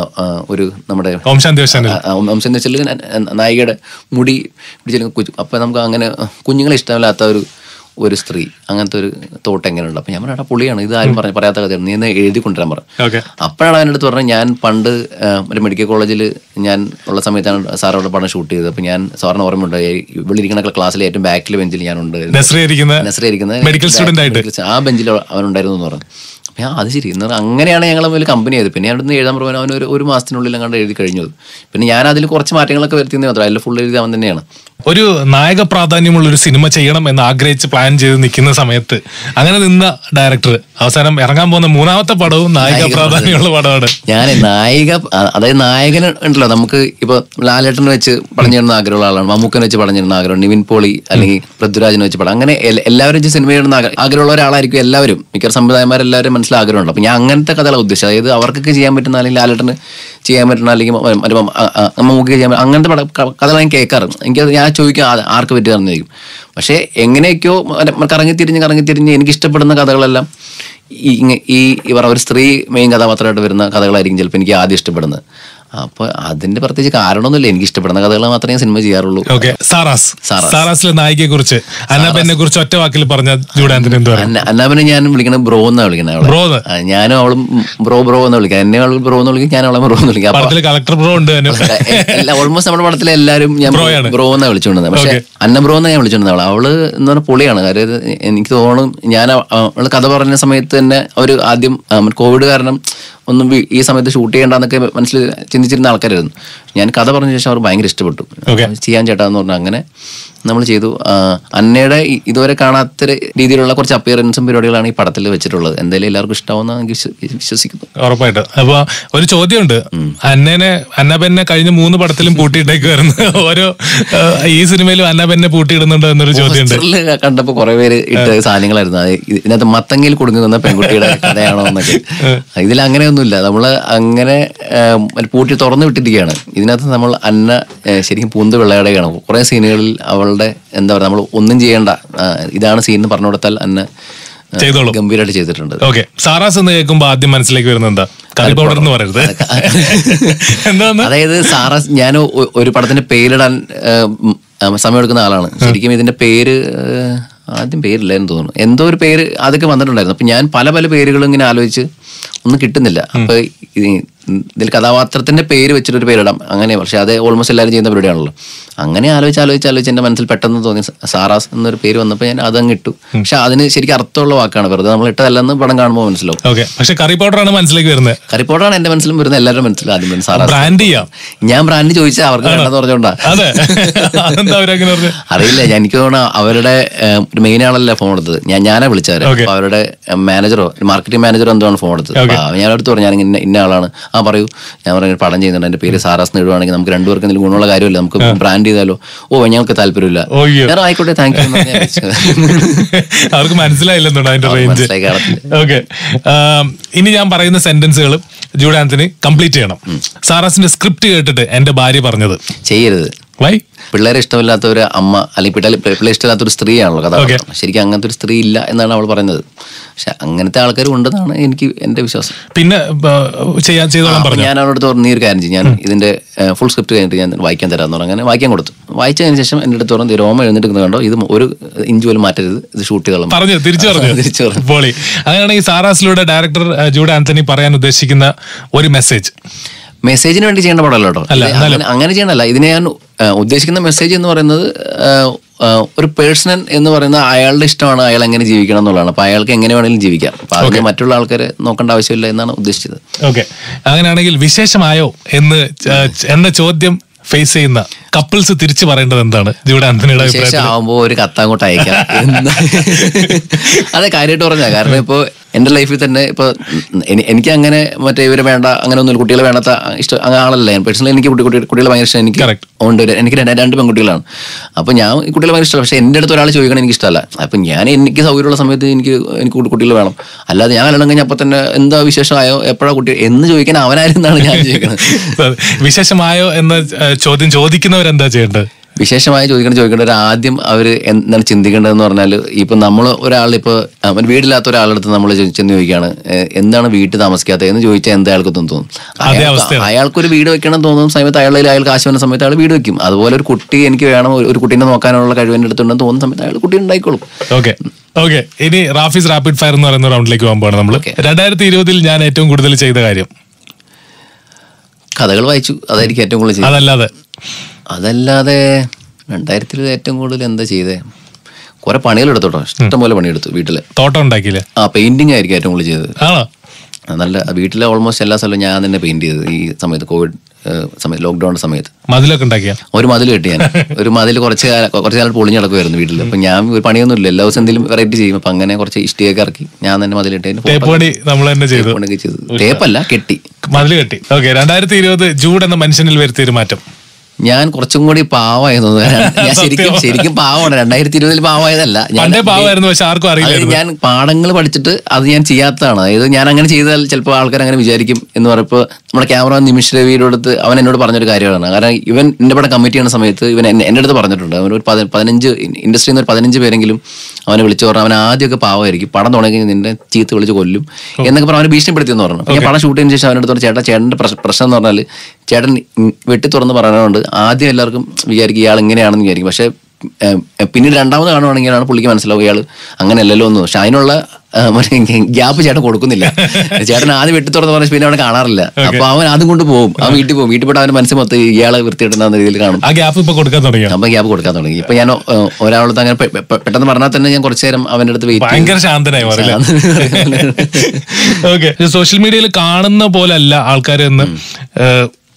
ഒരു നമ്മുടെ ഓം ശാന്തി ഓശാനിൽ വംശം വെച്ചാൽ നായികയുടെ മുടി പിടിച്ചില്ലെങ്കിൽ കുഞ്ഞു അപ്പം നമുക്ക് അങ്ങനെ കുഞ്ഞുങ്ങളെ ഇഷ്ടമില്ലാത്ത ഒരു ഒരു സ്ത്രീ അങ്ങനത്തെ ഒരു തോട്ട് എങ്ങനെയുണ്ട് അപ്പം ഞാൻ പറഞ്ഞ പുള്ളിയാണ് ഇത് ആരും പറഞ്ഞു പറയാത്ത കഥയാണ് നീ എന്ന് എഴുതി കൊണ്ടുവരാൻ പറഞ്ഞു ഓക്കെ അപ്പോഴാണ് അവൻ്റെ അടുത്ത് പറഞ്ഞത് ഞാൻ പണ്ട് ആ, ഒരു മെഡിക്കൽ കോളേജിൽ ഞാൻ ഉള്ള സമയത്താണ് സാറോട് പടം ഷൂട്ട് ചെയ്തത് അപ്പം ഞാൻ സാറിന് ഓർമ്മയുണ്ട് ഇവിടെ ഇരിക്കുന്ന ക്ലാസ്സിലെ ഏറ്റവും ബാക്കിൽ ബെഞ്ചിൽ ഞാനുണ്ട് നസ്രി ഇരിക്കുന്ന നസ്രി ഇരിക്കുന്നത് മെഡിക്കൽ സ്റ്റുഡന്റ് ആയിട്ട് മെഡിക്കൽ ആ ബെഞ്ചിൽ അവനുണ്ടായിരുന്നു എന്ന് പറഞ്ഞു അപ്പം ഞാൻ അത് ശരി എന്ന് പറഞ്ഞാൽ അങ്ങനെയാണ് ഞങ്ങൾ തമ്മിൽ കമ്പനി ചെയ്തത് പിന്നെ ഞാൻ എഴുതാൻ പറഞ്ഞു അവൻ ഒരു ഒരു മാസത്തിനുള്ളിൽ അങ്ങോട്ട് എഴുതി കഴിഞ്ഞത് പിന്നെ ഞാൻ അതിൽ കുറച്ച് മാറ്റങ്ങളൊക്കെ വരുത്തിയെന്നേ മാത്രം അതിൽ ഫുൾ എഴുതി അവൻ തന്നെയാണ് ഒരു നായക പ്രാധാന്യമുള്ള ഒരു സിനിമ ചെയ്യണം എന്ന് ആഗ്രഹിച്ച് പ്ലാൻ ചെയ്ത് നിൽക്കുന്ന സമയത്ത് അങ്ങനെ നിന്ന ഡയറക്ടർ അവസാനം ഇറങ്ങാൻ പോകുന്ന മൂന്നാമത്തെ പടവും നായിക പ്രാധാന്യമുള്ള പടമാണ് ഞാൻ നായിക അ- അതായത് നായകൻ ഉണ്ടല്ലോ നമുക്ക് ഇപ്പൊ ലാലേട്ടനെ വെച്ച് പടം ചെയ്യണമെന്ന് ആഗ്രഹമുള്ള ആളാണ് മമ്മൂക്കനെ വെച്ച് പടം ചെയ്യണമെന്ന് ആഗ്രഹം നിവിൻ പോളി അല്ലെങ്കിൽ പൃഥ്വിരാജിനെ വെച്ച് പടം അങ്ങനെ എല്ല- എല്ലാവരും വെച്ച് സിനിമ ചെയ്യണമെന്ന് ആഗ്ര- ആഗ്രഹമുള്ള ഒരാളായിരിക്കും എല്ലാവരും മിക്ക സംവിധായകന്മാരെല്ലാവരും മനസ്സിൽ ആഗ്രഹമുണ്ട് അപ്പൊ ഞാൻ അങ്ങനത്തെ കഥകളെ ഉദ്ദേശിച്ചത് അതായത് അവർക്കൊക്കെ ചെയ്യാൻ പറ്റുന്ന അല്ലെങ്കിൽ ലാലേട്ടന് ചെയ്യാൻ പറ്റുന്ന അല്ലെങ്കിൽ മ- മറ്റേ മ- അ- അ- മമ്മൂക്ക് ചെയ്യാൻ പറ്റുന്ന അങ്ങനത്തെ പട ക- കഥകൾ ഞാൻ കേൾക്കാറ് എനിക്കത് ഞാൻ ചോദിക്കും ആ- ആർക്ക് പറ്റുകയെന്നായിരിക്കും പക്ഷേ എങ്ങനെയൊക്കെയോ മ- കറങ്ങിത്തിരിഞ്ഞ് കറങ്ങിത്തിരിഞ്ഞ് എനിക്ക് ഇഷ്ടപ്പെടുന്ന കഥകളെല്ലാം ഈ ഇങ്ങ- ഈ ഈ പറഞ്ഞ ഒരു സ്ത്രീ മെയിൻ കഥാപാത്രമായിട്ട് വരുന്ന കഥകളായിരിക്കും ചിലപ്പോൾ എനിക്ക് ആദ്യം ഇഷ്ടപ്പെടുന്നത് അപ്പൊ അതിന്റെ പ്രത്യേകിച്ച് കാരണമൊന്നുമില്ല എനിക്ക് ഇഷ്ടപ്പെടുന്ന കഥകൾ മാത്രമേ ഞാൻ സിനിമ ചെയ്യാറുള്ളൂ ഓക്കെ സാറാസ് സാറാസ്. സാറാസിലെ നായികയെ കുറിച്ച് അന്നബെന്നെ കുറിച്ച് ഒറ്റ വാക്കിൽ പറഞ്ഞ ജൂഡാന്തിന് എന്ത് പറയും അന്ന- അന്നാമനെ ഞാൻ വിളിക്കണത് ബ്രോ എന്നാ വിളിക്കണത് അവളെ ബ്രോ എന്ന്? ആ, ഞാനും അവളും ബ്രോ ബ്രോ എന്ന് വിളിക്കാം എന്നെ അവൾ ബ്രോ എന്ന് വിളിക്കും ഞാൻ അവളെ ബ്രോ എന്ന് വിളിക്കാം അപ്പൊ പടത്തിൽ കളക്ടർ ബ്രോ ഉണ്ട് തന്നെ ഓൾമോസ്റ്റ് നമ്മുടെ പടത്തിലെ എല്ലാവരും ഞാൻ ബ്രോയാണ്. ബ്രോ എന്നാ വിളിച്ചുകൊണ്ടിരുന്നത് പക്ഷെ Okay. അന്ന ബ്രോ എന്നാ ഞാൻ വിളിച്ചോണ്ടിരുന്നത് അവള് അവള് എന്ന് പറഞ്ഞാൽ പൊളിയാണ് കാര്യം ഇത് എനിക്ക് തോന്നുന്നു ഞാൻ അവ- അവള് കഥ പറഞ്ഞ സമയത്ത് തന്നെ ഒരു ആദ്യം ആ, കോവിഡ് കാരണം ഒന്നും വി- ഈ സമയത്ത് ഷൂട്ട് ചെയ്യേണ്ടെന്നൊക്കെ മനസ്സിൽ ചിന്തിച്ചിരുന്ന ആൾക്കാരായിരുന്നു ഞാൻ കഥ പറഞ്ഞ ശേഷം അവർ ഭയങ്കര ഇഷ്ടപ്പെട്ടു Okay. ചെയ്യാൻ ചേട്ടാ എന്ന് പറഞ്ഞു അങ്ങനെ നമ്മൾ ചെയ്തു ആ, അന്നയുടെ ഇ- ഇതുവരെ കാണാത്ത ഒരു രീതിയിലുള്ള കുറച്ച് അപ്പിയറൻസും പരിപാടികളാണ് ഈ പടത്തിൽ വെച്ചിട്ടുള്ളത് എന്തായാലും എല്ലാവർക്കും ഇഷ്ടാവുന്ന എനിക്ക് വിശ്വ- വിശ്വസിക്കുന്നു ഉറപ്പായിട്ട് അപ്പൊ ഒരു ചോദ്യമുണ്ട് അന്നേനെ അന്നബെന്നെ കഴിഞ്ഞ മൂന്ന് പടത്തിലും പൂട്ടിയിട്ടേക്കുവായിരുന്നു ഓരോ ആ, ഈ സിനിമയിലും അന്നബെന്നെ പൂട്ടിയിടുന്നുണ്ടോ എന്നൊരു ചോദ്യമുണ്ട് പോസ്റ്ററിൽ കണ്ടപ്പോ കുറെ പേര് ഇട്ട സാധനങ്ങളായിരുന്നു അത് ഇതിനകത്ത് മത്തങ്ങയിൽ കുടുങ്ങുന്ന പെൺകുട്ടിയുടെ കഥയാണോ എന്നൊക്കെ ഇതിൽ അങ്ങനെയൊന്നുമില്ല നമ്മള് അങ്ങനെ ഏം, ഒരു പൂട്ടി തുറന്നു വിട്ടിരിക്കുകയാണ് ഇതിനകത്ത് നമ്മൾ അന്ന ഏ, ശരിക്കും പൂന്ത് വെള്ളയടയാണ് കുറെ സീനുകളിൽ അവളുടെ എന്താ പറയുക നമ്മൾ ഒന്നും ചെയ്യേണ്ട ആ, ഇതാണ് സീൻ എന്ന് പറഞ്ഞു കൊടുത്താൽ അന്ന ഏ, ചെയ്തോളും. ഗംഭീരമായിട്ട് ചെയ്തിട്ടുണ്ട് ഓക്കെ സാറാസ് എന്ന് കേൾക്കുമ്പോ ആദ്യം മനസ്സിലേക്ക് വരുന്നത് എന്താ കറി പൗഡർ എന്ന് പറയരുത് എന്താന്ന് അതായത് സാറ ഞാൻ ഒ- ഒരു പടത്തിന്റെ പേരിടാൻ ഏഹ്, ഉം, ആ, സമയം എടുക്കുന്ന ആളാണ് ശരിക്കും ഇതിന്റെ പേര് ഏഹ്, ആദ്യം പേരില്ലായിരുന്നു തോന്നുന്നു എന്തോ ഒരു പേര് അതൊക്കെ വന്നിട്ടുണ്ടായിരുന്നു അപ്പൊ ഞാൻ പല പല പേരുകളും ഇങ്ങനെ ആലോചിച്ച് ഒന്നും കിട്ടുന്നില്ല അപ്പൊ ഇത് ഇതിൽ കഥാപാത്രത്തിന്റെ പേര് വെച്ചിട്ട് ഒരു പേരിടാം അങ്ങനെ പക്ഷെ അത് ഓൾമോസ്റ്റ് എല്ലാവരും ചെയ്യുന്ന പരിപാടിയാണല്ലോ അങ്ങനെ ആലോചിച്ച് ആലോചിച്ച് ആലോചിച്ച് എന്റെ മനസ്സിൽ പെട്ടെന്ന് തോന്നി സാറാസ് എന്നൊരു പേര് വന്നപ്പോൾ ഞാൻ അതങ്ങ് ഇട്ടു പക്ഷെ അതിന് ശരിക്കും അർത്ഥമുള്ള വാക്കാണ് വെറുതെ നമ്മൾ ഇട്ടതല്ലെന്ന് പടം കാണുമ്പോൾ മനസ്സിലാവും ഓക്കെ പക്ഷെ കറി പൗഡർ ആണ് മനസ്സിലേക്ക് വരുന്നത് കറിപ്പോട്ടാണ് എന്റെ മനസ്സിലും വരുന്നത് എല്ലാവരുടെ മനസ്സിലും ആദ്യം വരുന്നത് സാറാസ് ബ്രാൻഡ് ചെയ്യാം ഞാൻ ബ്രാൻഡ് ചോദിച്ചാൽ അവർക്ക് വേണ്ടെന്ന് പറഞ്ഞോണ്ടാ അതെ അതെന്താ അവരങ്ങനെ പറഞ്ഞു അറിയില്ല ഞാൻ- എനിക്ക് തോന്നുന്നു അവരുടെ ഏഹ്, ഒരു മെയിൻ ആളല്ല ഫോൺ എടുത്തത് ഞാൻ ഞാനാ വിളിച്ചവരെ Okay. അപ്പൊ അവരുടെ മാനേജറോ മാർക്കറ്റിംഗ് മാനേജറോ എന്തോ ആണ് ഫോൺ എടുത്തത് അപ്പൊ ഞാൻ അടുത്ത് പറഞ്ഞു ഞാൻ ഇന്ന ഇന്ന ആളാണ് ആ പറയൂ ഞാൻ പറഞ്ഞു പടം ചെയ്യുന്നുണ്ട് എന്റെ പേര് സാറാസ് നേടുവാണെങ്കിൽ നമുക്ക് രണ്ടുപേർക്ക് എന്തെങ്കിലും ഗുണമുള്ള കാര്യമല്ല നമുക്ക് ബ്രാൻഡ് ചെയ്താലോ ഓ ഞങ്ങൾക്ക് താല്പര്യമില്ല ഓയ്യോ. ഞാൻ ആയിക്കോട്ടെ താങ്ക് യു അവർക്ക് മനസ്സിലായില്ലെന്നുണ്ടോ അതിന്റെ റേഞ്ച് മനസ്സിലായി കാണത്തില്ല ഓക്കെ ഇനി ഞാൻ പറയുന്ന സെന്റൻസുകൾ ജൂഡ് ആന്റണി കംപ്ലീറ്റ് ചെയ്യണം സാറാസിന്റെ സ്ക്രിപ്റ്റ് കേട്ടിട്ട് എന്റെ ഭാര്യ പറഞ്ഞത് ചെയ്യരുത് വൈ പിള്ളേരെ ഇഷ്ടമില്ലാത്ത ഒരു അമ്മ അല്ലെങ്കിൽ പിള്ളേരെ പിള്ളേരെ ഇഷ്ടമില്ലാത്ത ഒരു സ്ത്രീയാണല്ലോ കഥാപാത്രം ശരിക്കും അങ്ങനത്തെ ഒരു സ്ത്രീ ഇല്ല എന്നാണ് അവൾ പറയുന്നത് പക്ഷെ അങ്ങനത്തെ ആൾക്കാർ ഉണ്ടെന്നാണ് എനിക്ക് എന്റെ വിശ്വാസം പിന്നെ ആ, ചെയ്യാൻ ചെയ്തോളാം അപ്പൊ പറഞ്ഞു ഞാൻ അവരോട് പറഞ്ഞു നീ ഒരു കാര്യം ചെയ്യും ഞാൻ ഇതിന്റെ ഫുൾ സ്ക്രിപ്റ്റ് കഴിഞ്ഞിട്ട് ഞാൻ വായിക്കാൻ തരാമെന്ന് പറഞ്ഞു അങ്ങനെ വായിക്കാൻ കൊടുത്തു വായിച്ചതിന് ശേഷം എൻ്റെ അടുത്ത് പറഞ്ഞു രോമ എഴുന്നിട്ട് കണ്ടോ ഇത് ഒരു ഇഞ്ച് പോലും മാറ്റരുത് ഇത് ഷൂട്ട് ചെയ്തോളാം പറഞ്ഞു തിരിച്ചു പറഞ്ഞു തിരിച്ചു പറഞ്ഞു പോളി അങ്ങനെയാണെങ്കിൽ സാറാസിലൂടെ ഡയറക്ടർ ജൂഡ് ആന്റണി പറയാൻ ഉദ്ദേശിക്കുന്ന ഒരു മെസ്സേജ് മെസ്സേജിന് വേണ്ടി ചെയ്യേണ്ട പടമല്ല കേട്ടോ അല്ല, ഇത് എന്നാലും- അങ്ങനെ- അങ്ങനെ ചെയ്യണല്ല ഇതിനെ ഞാൻ ആ, ഉദ്ദേശിക്കുന്ന മെസ്സേജ് എന്ന് പറയുന്നത് ആ, ആ, ഒരു പേഴ്സണൽ എന്ന് പറയുന്ന അയാളുടെ ഇഷ്ടമാണ് അയാൾ എങ്ങനെ ജീവിക്കണം എന്നുള്ളതാണ് അപ്പൊ അയാൾക്ക് എങ്ങനെ വേണമെങ്കിലും ജീവിക്കാം അപ്പൊ അതിന് മറ്റുള്ള ആൾക്കാരെ നോക്കേണ്ട ആവശ്യമില്ല എന്നാണ് ഉദ്ദേശിച്ചത് ഓക്കെ അങ്ങനെയാണെങ്കിൽ വിശേഷമായോ എന്ന് ച- എന്ന ചോദ്യം ഫേസ് ചെയ്യുന്ന കപ്പിൾസ് തിരിച്ചു പറയേണ്ടത് എന്താണ് ജൂഡ് ആന്റണിയുടെ വിശേഷം അഭിപ്രായത്തിൽ ആവുമ്പോ ഒരു കത്തങ്ങോട്ട് അയക്കാം എന്ന് അതെ കാര്യമായിട്ട് പറഞ്ഞ കാരണം ഇപ്പൊ എന്റെ ലൈഫിൽ തന്നെ ഇപ്പൊ എനി- എനിക്ക് അങ്ങനെ മറ്റേ ഇവരെ വേണ്ട അങ്ങനെ ഒന്നും കുട്ടികളെ വേണ്ടാത്ത ഇഷ്ടം അങ്ങനെ ആളല്ല ഞാൻ പേഴ്സണലി എനിക്ക് കുട്ടി കുട്ടി- കുട്ടികളെ ഭയങ്കര ഇഷ്ടം എനിക്ക് Correct. ഉണ്ട് ഒരു- എനിക്ക് രണ്ട് രണ്ട് പെൺകുട്ടികളാണ് അപ്പൊ ഞാൻ ഈ കുട്ടികളെ ഭയങ്കര ഇഷ്ടമാണ് പക്ഷെ എന്റെ അടുത്ത് ഒരാൾ ചോദിക്കണം എനിക്ക് ഇഷ്ടമല്ല അപ്പൊ ഞാൻ എനിക്ക് സൗകര്യമുള്ള സമയത്ത് എനിക്ക് എനിക്ക് കുട്ടി- കുട്ടികൾ വേണം അല്ലാതെ ഞാൻ കല്യാണം കഴിഞ്ഞാൽ അപ്പൊ തന്നെ എന്താ വിശേഷമായോ എപ്പോഴാ കുട്ടി എന്ന് ചോദിക്കാൻ അവനായിരുന്നാണ് ഞാൻ ചോദിക്കുന്നത് വിശേഷമായോ എന്ന ഏഹ്, ചോദ്യം ചോദിക്കുന്നവരെന്താ ചെയ്യേണ്ടത് വിശേഷമായി ചോദിക്കേണ്ട ചോദിക്കേണ്ടത് ആദ്യം അവർ എന്താണ് ചിന്തിക്കേണ്ടതെന്ന് പറഞ്ഞാൽ ഇപ്പൊ നമ്മൾ ഒരാൾ ഇപ്പോൾ അവൻ വീടില്ലാത്ത ഒരാളടുത്ത് നമ്മൾ ചെന്ന് ചോദിക്കുകയാണ് "ഏഹ്, എന്താണ് വീട്ടിൽ താമസിക്കാത്തത് എന്ന് ചോദിച്ചാൽ എന്താ അയാൾക്ക് തോന്നും അതേ അയാൾക്ക് അവസ്ഥയാണ്. അയാൾക്കൊരു വീട് വെക്കണം തോന്നുന്ന സമയത്ത് അയാളുടെ കയ്യിൽ അയാൾ കാശ് വരുന്ന സമയത്ത് അയാൾ വീട് വെക്കും അതുപോലെ ഒരു കുട്ടി എനിക്ക് വേണം ഒരു- ഒരു കുട്ടീനെ നോക്കാനുള്ള കഴിവിൻ്റെ അടുത്തുണ്ടെന്ന് തോന്നുന്ന സമയത്ത് അയാൾ കുട്ടി ഉണ്ടായിക്കോളും ഓക്കെ ഓക്കെ ഇനി റാഫീസ് റാപ്പിഡ് ഫയർ എന്ന് പറയുന്ന റൗണ്ടിലേക്ക് പോകാൻ പോകണം നമ്മൾ Okay. രണ്ടായിരത്തി ഇരുപതിൽ ഞാൻ ഏറ്റവും കൂടുതൽ ചെയ്ത കാര്യം കഥകൾ വായിച്ചു അതായിരിക്കും ഏറ്റവും കൂടുതൽ ചെയ്തത് അതല്ലാതെ അതല്ലാതെ രണ്ടായിരത്തിൽ ഏറ്റവും കൂടുതൽ എന്താ ചെയ്തേ കുറെ പണികൾ എടുത്തു കേട്ടോ ഇഷ്ടം പോലെ പണിയെടുത്തു വീട്ടില് തോട്ടം ഉണ്ടാക്കിയില്ലേ ആ പെയിന്റിംഗ് ആയിരിക്കും ഏറ്റവും കൂടുതൽ ചെയ്തത് ആണോ നല്ല വീട്ടിലെ ഓൾമോസ്റ്റ് എല്ലാ സ്ഥലവും ഞാൻ തന്നെ പെയിന്റ് ചെയ്തത് ഈ സമയത്ത് കോവിഡ് ഏഹ്, സമയത്ത് ലോക്ക്ഡൌൺ സമയത്ത് മതിലൊക്കെ ഉണ്ടാക്കിയ ഒരു മതിൽ കെട്ടി ഞാൻ ഒരു മതിൽ കുറച്ച് കാലം കുറച്ച് കാലം പൊളിഞ്ഞ് നടക്കുമായിരുന്നു വീട്ടിൽ അപ്പൊ ഞാൻ ഒരു പണിയൊന്നുമില്ല എല്ലാ ദിവസം എന്തെങ്കിലും വെറൈറ്റി ചെയ്യും അപ്പൊ അങ്ങനെ കുറച്ച് ഇഷ്ടിയൊക്കെ ഇറക്കി ഞാൻ തന്നെ മതിലിട്ട് അതിന്റെ photo തേപ്പ് പണി നമ്മൾ തന്നെ ചെയ്തു പണിയൊക്കെ ചെയ്തു തേപ്പല്ല കെട്ടി മതിൽ കെട്ടി ഓക്കെ രണ്ടായിരത്തി ഇരുപത് ജൂഡ് എന്ന മനുഷ്യനിൽ വരുത്തിയൊരു മാറ്റം ഞാൻ കുറച്ചും കൂടി പാവമായി തോന്നുന്നു ഞാൻ ശരിക്കും സത്യം. ശരിക്കും പാവമാണ് രണ്ടായിരത്തി ഇരുപതിൽ പാവമായതല്ല ഞാൻ പണ്ടേ പാവമായിരുന്നു പക്ഷെ ആർക്കും അത് അറിയില്ലായിരുന്നു ഞാൻ പാഠങ്ങൾ പഠിച്ചിട്ട് അത് ഞാൻ ചെയ്യാത്തതാണ് അതായത് ഞാൻ അങ്ങനെ ചെയ്താൽ ചിലപ്പോൾ ആൾക്കാർ അങ്ങനെ വിചാരിക്കും എന്ന് പറയുമ്പോൾ നമ്മുടെ ക്യാമറ നിമിഷ് രവിയുടെ അടുത്ത് അവൻ എന്നോട് പറഞ്ഞൊരു കാര്യമാണ് കാരണം ഇവൻ എൻ്റെ പടം കമ്മിറ്റ് ചെയ്യുന്ന സമയത്ത് ഇവൻ എന്നെ എൻ്റെ അടുത്ത് പറഞ്ഞിട്ടുണ്ട് അവൻ ഒരു പതി- പതിനഞ്ച് ഇൻഡസ്ട്രിയിൽ നിന്ന് ഒരു പതിനഞ്ച് പേരെങ്കിലും അവനെ വിളിച്ചു പറഞ്ഞു അവൻ ആദ്യമൊക്കെ പാവമായിരിക്കും പടം തുടങ്ങി നിന്നെ ചീത്ത് വിളിച്ച് കൊല്ലും എന്നൊക്കെ പറഞ്ഞ് അവനെ ഭീഷണിപ്പെടുത്തിയെന്ന് പറഞ്ഞു അപ്പോൾ ഞാൻ പടം ഷൂട്ട് ചെയ്തതിന് ശേഷം അവൻ്റെ അടുത്ത് പറഞ്ഞു ചേട്ടാ ചേട്ടൻ്റെ പ്രശ്- പ്രശ്നം എന്ന് പറഞ്ഞാൽ ചേട്ടൻ ഉം വെട്ടി തുറന്ന് പറയാനുണ്ട് ആദ്യം എല്ലാവർക്കും വിചാരിക്കും ഇയാൾ ഇങ്ങനെയാണെന്ന് വിചാരിക്കും പക്ഷേ ഏഹ്, പിന്നീട് രണ്ടാമത് കാണുവാണെങ്കിലാണ് പുള്ളിക്ക് മനസ്സിലാവും ഇയാൾ അങ്ങനെയല്ലല്ലോ എന്ന് പക്ഷെ അതിനുള്ള ഗ്യാപ്പ് ചേട്ടൻ കൊടുക്കുന്നില്ല ചേട്ടൻ ആദ്യം വെട്ടി തുറന്ന് പറഞ്ഞ പിന്നെ അവനെ കാണാറില്ല അപ്പൊ അവൻ അതും കൊണ്ട് പോകും അവൻ വീട്ടിൽ പോകും വീട്ടിൽ പോയിട്ട് അവന്റെ മനസ്സിൽ മൊത്തം ഇയാളെ വൃത്തിയിടുന്ന രീതിയിൽ കാണും ആ ഗ്യാപ്പ് ഇപ്പൊ കൊടുക്കാൻ തുടങ്ങിയോ അപ്പൊ ഗ്യാപ്പ് കൊടുക്കാൻ തുടങ്ങി ഇപ്പൊ ഞാൻ ഏഹ്, ഒരാളടുത്ത് അങ്ങനെ പെ- പെ- പെട്ടെന്ന് പറഞ്ഞാൽ തന്നെ ഞാൻ കുറച്ചു നേരം അവന്റെ അടുത്ത് വെയിറ്റ് ഭയങ്കര ശാന്തനായി മാറില്ല ഓക്കെ സോഷ്യൽ മീഡിയയിൽ കാണുന്ന പോലെ അല്ല ആൾക്കാർ എന്ന് ഏഹ്,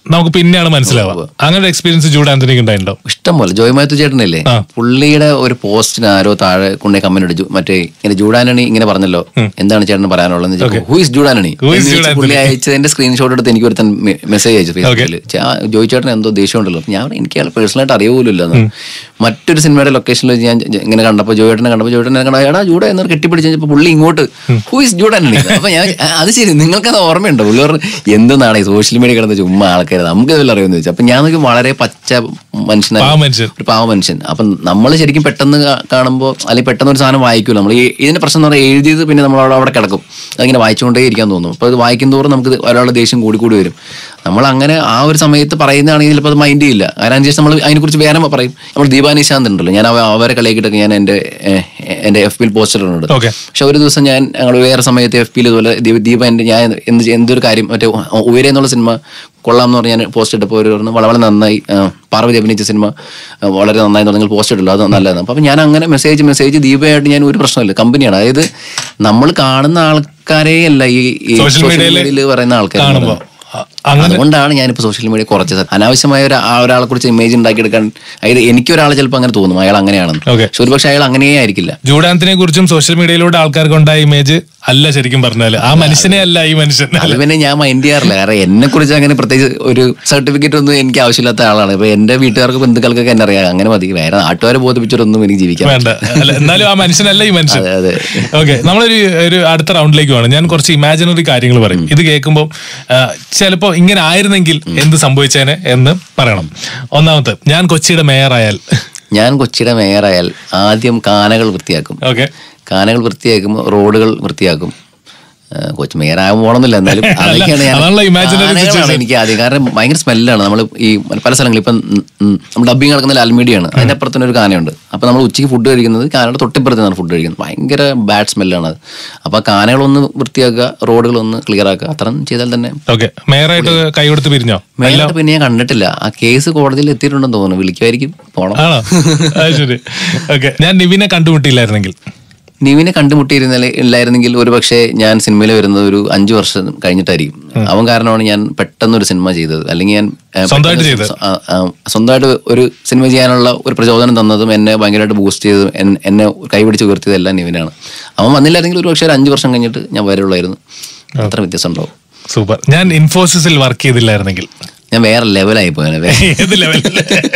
നമുക്ക് പിന്നെയാണ് മനസ്സിലാവുക അങ്ങനെ എക്സ്പീരിയൻസ് ജൂഡ് ആന്റണിക്ക് ഉണ്ടായിട്ടുണ്ടോ ഇഷ്ടം പോലെ ജോയ് മാത്യു ചേട്ടനില്ലേ ആ. പുള്ളിയുടെ ഒരു പോസ്റ്റിന് ആരോ താഴെ കൊണ്ടേ കമന്റ് അടിച്ചു മറ്റേ ഇങ്ങനെ ജൂഡാനണി ഇങ്ങനെ പറഞ്ഞല്ലോ എന്താണ് ചേട്ടന് പറയാനുള്ളത് ഹു ഇസ് ജൂഡാനണി Who is എന്ന് Jude ചോദിച്ച് പുള്ളി അയച്ചതിന്റെ സ്ക്രീൻഷോട്ട് എടുത്ത് എനിക്ക് ഒരുത്തൻ മെസ്സേജ് അയച്ചു ഫേസ്ബുക്കിൽ ജോയ് ചേട്ടൻ എന്തോ ദേഷ്യം ഉണ്ടല്ലോ ഞാൻ പറഞ്ഞു, എനിക്ക് അയാൾ പേഴ്സണലായിട്ട് അറിയുപോലില്ല മറ്റൊരു സിനിമയുടെ ലൊക്കേഷനിൽ ഞാൻ ജ- ഇങ്ങനെ കണ്ടപ്പോൾ ജോയ് ചേട്ടനെ കണ്ടപ്പോൾ ജോയ് ചേട്ടനെ കണ്ട എടാ ജൂഡ എന്ന് കെട്ടിപ്പിടിച്ച് കഴിഞ്ഞപ്പോൾ പുള്ളി ഇങ്ങോട്ട് ഹു ഇസ് ജൂഡാനണി അപ്പൊ ഞാൻ "ആ, അത് ശരി നിങ്ങൾക്കത് ഓർമ്മയുണ്ടോ പുള്ളി പറഞ്ഞു എന്തെന്നാണ് ഈ സോഷ്യൽ മീഡിയ കിടന്ന് ചുമ്മാ ആൾക്കാർ നമുക്ക് ഇതെല്ലാം അറിയുമെന്ന് ചോദിച്ചു അപ്പൊ ഞാൻ നോക്കി വളരെ പച്ച മനുഷ്യനായി പാവ മനുഷ്യൻ. ഒരു പാവ മനുഷ്യൻ അപ്പം നമ്മൾ ശരിക്കും പെട്ടെന്ന് കാണുമ്പോൾ അല്ലെങ്കിൽ പെട്ടെന്ന് ഒരു സാധനം വായിക്കുമല്ലോ നമ്മൾ ഈ ഇതിന്റെ പ്രശ്നം എന്ന് പറഞ്ഞാൽ എഴുതിയത് പിന്നെ നമ്മൾ അവിടെ അവിടെ കിടക്കും അതിങ്ങനെ വായിച്ചുകൊണ്ടേ ഇരിക്കാൻ തോന്നും അപ്പോൾ അത് വായിക്കും തോറും നമുക്ക് ഒരാളുടെ ദേഷ്യം കൂടി കൂടി വരും നമ്മൾ അങ്ങനെ ആ ഒരു സമയത്ത് പറയുന്നതാണെങ്കിൽ ചിലപ്പോൾ അത് മൈൻഡ് ചെയ്യില്ല കാരണം അതിന് ശേഷം നമ്മൾ അതിനെക്കുറിച്ച് വേറെ പറയും നമ്മൾ ദീപാനിശാന്ത് ഉണ്ടല്ലോ ഞാൻ അവ- അവരെ കളിയാക്കിയിട്ടൊക്കെ ഞാൻ എൻ്റെ ഏഹ്, എൻ്റെ എഫ് പിയിൽ പോസ്റ്ററുണ്ട് Okay. പക്ഷെ ഒരു ദിവസം ഞാൻ ഞങ്ങൾ വേറെ സമയത്ത് എഫ് പിയിൽ ഇതുപോലെ ദീപ- ദീപ എൻ്റെ ഞാൻ എന്ത് ചെയ്യ- എന്തൊരു കാര്യം മറ്റേ ഉയരെ എന്നുള്ള സിനിമ കൊള്ളാം എന്ന് പറഞ്ഞ് ഞാൻ പോസ്റ്റ് ഇട്ടപ്പോൾ ഒരു പറഞ്ഞു വളരെ വളരെ നന്നായി ആ, പാർവതി അഭിനയിച്ച സിനിമ ആ, വളരെ നന്നായി നിങ്ങൾ പോസ്റ്റ് ഇട്ടല്ലോ അത് നല്ലതാണ് അപ്പം ഞാൻ അങ്ങനെ മെസ്സേജ് മെസ്സേജ് ദീപയായിട്ട് ഞാൻ ഒരു പ്രശ്നമില്ല കമ്പനിയാണ് അതായത് നമ്മൾ കാണുന്ന ആൾക്കാരേ അല്ല ഈ Social സോഷ്യൽ media ല് മീഡിയയിൽ പറയുന്ന ആൾക്കാർ കാണുമ്പോ അ- അങ്ങനെ അതുകൊണ്ടാണ് ഞാനിപ്പോൾ സോഷ്യൽ മീഡിയ കുറച്ചത് അനാവശ്യമായ ഒരു ആ ഒരാളെ കുറിച്ച് ഇമേജ് ഉണ്ടാക്കിയെടുക്കാൻ അതായത് എനിക്ക് ഒരാളെ ചിലപ്പോൾ അങ്ങനെ തോന്നും അയാൾ അങ്ങനെയാണെന്ന് Okay. പക്ഷെ ഒരുപക്ഷെ അയാൾ അങ്ങനെയേ ആയിരിക്കില്ല ജൂഡ് ആന്റണിയെ കുറിച്ചും സോഷ്യൽ മീഡിയയിലൂടെ ആൾക്കാർക്ക് ഉണ്ടായ ഇമേജ് അല്ല ശരിക്കും പറഞ്ഞാല് ആ മനുഷ്യനെ അല്ല ഈ മനുഷ്യൻ അത് പിന്നെ ഞാൻ മൈൻഡ് ചെയ്യാറില്ല കാരണം എന്നെ കുറിച്ച് അങ്ങനെ പ്രത്യേകിച്ച് ഒരു സർട്ടിഫിക്കറ്റ് ഒന്നും എനിക്ക് ആവശ്യമില്ലാത്ത ആളാണ് ഇപ്പൊ എന്റെ വീട്ടുകാർക്ക് ബന്ധുക്കൾക്കൊക്കെ എന്നെ അറിയാം അങ്ങനെ മതി വേറെ നാട്ടുകാരെ ബോധിപ്പിച്ചിട്ടൊന്നും എനിക്ക് ജീവിക്കാം വേണ്ട അല്ല എന്നാലും ആ മനുഷ്യനല്ല ഈ മനുഷ്യൻ അതെ അതെ ഓക്കെ നമ്മളൊരു ഒരു അടുത്ത റൗണ്ടിലേക്ക് പോകണം ഞാൻ കുറച്ച് ഇമാജിനറി കാര്യങ്ങൾ പറയും ഇത് കേൾക്കുമ്പോൾ ചിലപ്പോൾ ഇങ്ങനെ ആയിരുന്നെങ്കിൽ എന്ത് സംഭവിച്ചേനെ എന്ന് പറയണം ഒന്നാമത്തെ ഞാൻ കൊച്ചിയുടെ മേയറായാൽ ഞാൻ കൊച്ചിയുടെ മേയറായാൽ ആദ്യം കാനകൾ വൃത്തിയാക്കും ഓക്കെ കാനകൾ വൃത്തിയാക്കുമ്പോൾ റോഡുകൾ വൃത്തിയാക്കും ആ, കൊച്ചു മേയറാകാൻ പോകണമെന്നില്ല എന്നാലും അതൊക്കെയാണ് ഞാൻ അതാണല്ലോ imaginary കാനകളാണ് situation. എനിക്ക് ആദ്യം കാരണം ഭയങ്കര സ്മെല്ലാണ് നമ്മൾ ഈ പല സ്ഥലങ്ങളിൽ ഇപ്പം നമ്മൾ ഡബ്ബിങ് നടക്കുന്ന അൽമീഡിയാണ് അതിന്റെ അപ്പുറത്ത് തന്നെ ഒരു കാനയുണ്ട് അപ്പൊ നമ്മൾ ഉച്ചയ്ക്ക് ഫുഡ് കഴിക്കുന്നത് കാനയുടെ തൊട്ടിപ്പുറത്ത് നിന്നാണ് ഫുഡ് കഴിക്കുന്നത് ഭയങ്കര ബാഡ് സ്മെല്ലാണ് അത് അപ്പൊ ആ കാനകളൊന്ന് വൃത്തിയാക്കുക റോഡുകളൊന്ന് ക്ലിയർ ആക്കുക അത്രയും ചെയ്താൽ തന്നെ ഓക്കെ മേയറായിട്ട് കൈ കൊടുത്ത് പിരിഞ്ഞോ മേലായിട്ട് പിന്നെ ഞാൻ കണ്ടിട്ടില്ല ആ കേസ് കോടതിയിൽ എത്തിയിട്ടുണ്ടെന്ന് തോന്നുന്നു വിളിക്കുമായിരിക്കും പോണം ആണോ അത് ശരി ഓക്കെ ഞാൻ നിവിനെ കണ്ടുമുട്ടിയില്ലായിരുന്നെങ്കിൽ നിവിനെ കണ്ടുമുട്ടിയിരുന്ന ഇല്ലായിരുന്നെങ്കിൽ ഒരു പക്ഷേ ഞാൻ സിനിമയിൽ വരുന്നത് ഒരു അഞ്ചു വർഷം കഴിഞ്ഞിട്ടായിരിക്കും അവൻ കാരണമാണ് ഞാൻ പെട്ടെന്ന് ഒരു സിനിമ ചെയ്തത് അല്ലെങ്കിൽ ഞാൻ ഏഹ്, സ്വന്തമായിട്ട് പെട്ടെന്ന് ചെയ്തത്? ആ, ആ, സ്വന്തമായിട്ട് ഒരു സിനിമ ചെയ്യാനുള്ള ഒരു പ്രചോദനം തന്നതും എന്നെ ഭയങ്കരമായിട്ട് ബൂസ്റ്റ് ചെയ്തതും എൻ- എന്നെ കൈപിടിച്ച് ഉയർത്തിയതും എല്ലാം നിവിനാണ് അവൻ വന്നില്ലായിരുന്നെങ്കിൽ ഒരു പക്ഷേ ഒരു അഞ്ചു വർഷം കഴിഞ്ഞിട്ട് ഞാൻ വരുള്ളായിരുന്നു അത്ര വ്യത്യാസം ഉണ്ടാവും സൂപ്പർ ഞാൻ ഇൻഫോസിസിൽ വർക്ക് ചെയ്തില്ലായിരുന്നെങ്കിൽ ഞാൻ വേറെ ലെവലായി പോയാണ് ഏത് ലെവലിൽ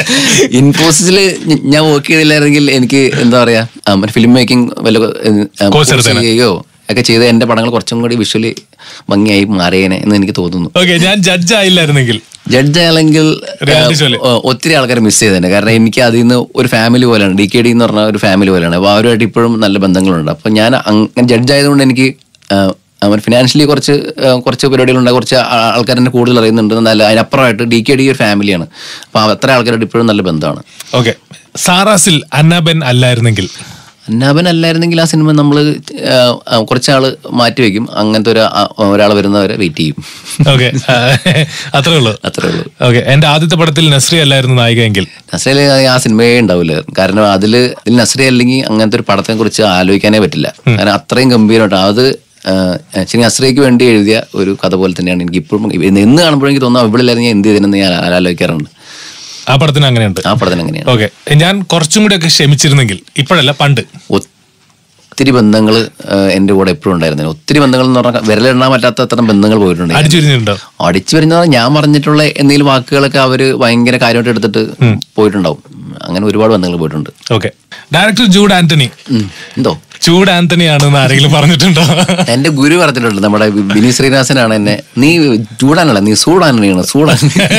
ഇൻഫോസിസിൽ ഞാൻ വർക്ക് ചെയ്തില്ലായിരുന്നെങ്കിൽ എനിക്ക് എന്താ പറയാ ഫിലിം മേക്കിംഗ് വല്ല Course കോഴ്സ് എടുത്തേനെ. ചെയ്യുകയോ ഒക്കെ ചെയ്ത് എന്റെ പടങ്ങൾ കുറച്ചും കൂടി വിഷ്വലി ഭംഗിയായി മാറിയേനെ എന്ന് എനിക്ക് തോന്നുന്നു ഓക്കെ ഞാൻ ജഡ്ജ് ആയില്ലായിരുന്നെങ്കിൽ ജഡ്ജ് ആണെങ്കിൽ Reality show ല്. ഒത്തിരി ആൾക്കാരെ മിസ് ചെയ്തേനെ കാരണം എനിക്ക് അതിൽ നിന്ന് ഒരു ഫാമിലി പോലെയാണ് ഡി കെ ഡി എന്ന് പറഞ്ഞ ഒരു ഫാമിലി പോലെയാണ് അപ്പോൾ അവരുമായിട്ട് ഇപ്പോഴും നല്ല ബന്ധങ്ങളുണ്ട് അപ്പം ഞാൻ അങ്ങനെ ജഡ്ജ് ആയതുകൊണ്ട് എനിക്ക് ഫിനാൻഷ്യലി കുറച്ച് ആ, കുറച്ച് പരിപാടികളുണ്ട് കുറച്ച് ആ- ആൾക്കാർ എന്നെ കൂടുതൽ അറിയുന്നുണ്ട് നല്ല അതിനപ്പുറമായിട്ട് ഡി കെ ഡി ഒരു ഫാമിലിയാണ് അപ്പോൾ അത്ര ആൾക്കാരായിട്ട് ഇപ്പോഴും നല്ല ബന്ധമാണ് ഓക്കെ സാറാസിൽ അന്നാബെൻ അല്ലായിരുന്നെങ്കിൽ അന്നാബൻ അല്ലായിരുന്നെങ്കിൽ ആ സിനിമ നമ്മൾ കുറച്ചാൾ മാറ്റി വെക്കും അങ്ങനത്തെ ഒരു ഒരാൾ വരുന്നവരെ വെയിറ്റ് ചെയ്യും ഓക്കെ അത്രേ ഉള്ളൂ അത്രേ ഉള്ളൂ ഓക്കെ എന്റെ ആദ്യത്തെ പടത്തിൽ നസ്രി അല്ലായിരുന്നു നായികയെങ്കിൽ നസ്രയിൽ ആ സിനിമയേ ഉണ്ടാവില്ല കാരണം അതിൽ ഇതിൽ നസ്രി അല്ലെങ്കിൽ അങ്ങനത്തെ ഒരു പടത്തിനെ കുറിച്ച് ആലോചിക്കാനേ പറ്റില്ല കാരണം അത്രയും ഗംഭീരമായിട്ട് അത് ആ, ശരി നസ്രയ്ക്ക് വേണ്ടി എഴുതിയ ഒരു കഥ പോലെ തന്നെയാണ് എനിക്ക് ഇപ്പോഴും എന്ന് കാണുമ്പോഴെങ്കിൽ എനിക്ക് തോന്നുന്നു ഇവിടെല്ലായിരുന്നു ഞാൻ എന്ത് ചെയ്തിരുന്നു ഞാൻ ആലോചിക്കാറുണ്ട് ആ പടത്തിന് അങ്ങനെയുണ്ട് ആ പടത്തിന് അങ്ങനെയാണ് ഓക്കെ ഞാൻ കുറച്ചും കൂടെ ഒക്കെ ക്ഷമിച്ചിരുന്നെങ്കിൽ ഇപ്പോഴല്ല പണ്ട് ഒത്തിരി ബന്ധങ്ങൾ എൻ്റെ കൂടെ എപ്പോഴും ഉണ്ടായിരുന്നു ഒത്തിരി ബന്ധങ്ങൾ എന്ന് പറഞ്ഞാൽ വിരലെണ്ണാൻ പറ്റാത്ത അത്തരം ബന്ധങ്ങൾ പോയിട്ടുണ്ട് അടിച്ചു പിരിഞ്ഞിട്ടുണ്ടോ അടിച്ചു വരുന്ന ഞാൻ പറഞ്ഞിട്ടുള്ള എന്തെങ്കിലും വാക്കുകളൊക്കെ അവര് ഭയങ്കര കാര്യമായിട്ട് എടുത്തിട്ട് പോയിട്ടുണ്ടാവും അങ്ങനെ ഒരുപാട് ബന്ധങ്ങൾ പോയിട്ടുണ്ട് ഓക്കെ ഡയറക്ടർ ജൂഡ് ആന്റണി ഉം. എന്തോ ജൂഡ് ആന്റണി ആണെന്ന് ആരെങ്കിലും പറഞ്ഞിട്ടുണ്ടോ എന്റെ ഗുരു പറഞ്ഞിട്ടുണ്ട് നമ്മുടെ ബിനി ശ്രീനിവാസനാണ് എന്നെ നീ ചൂടാനല്ല നീ സൂടാനാണ് സൂടാൻ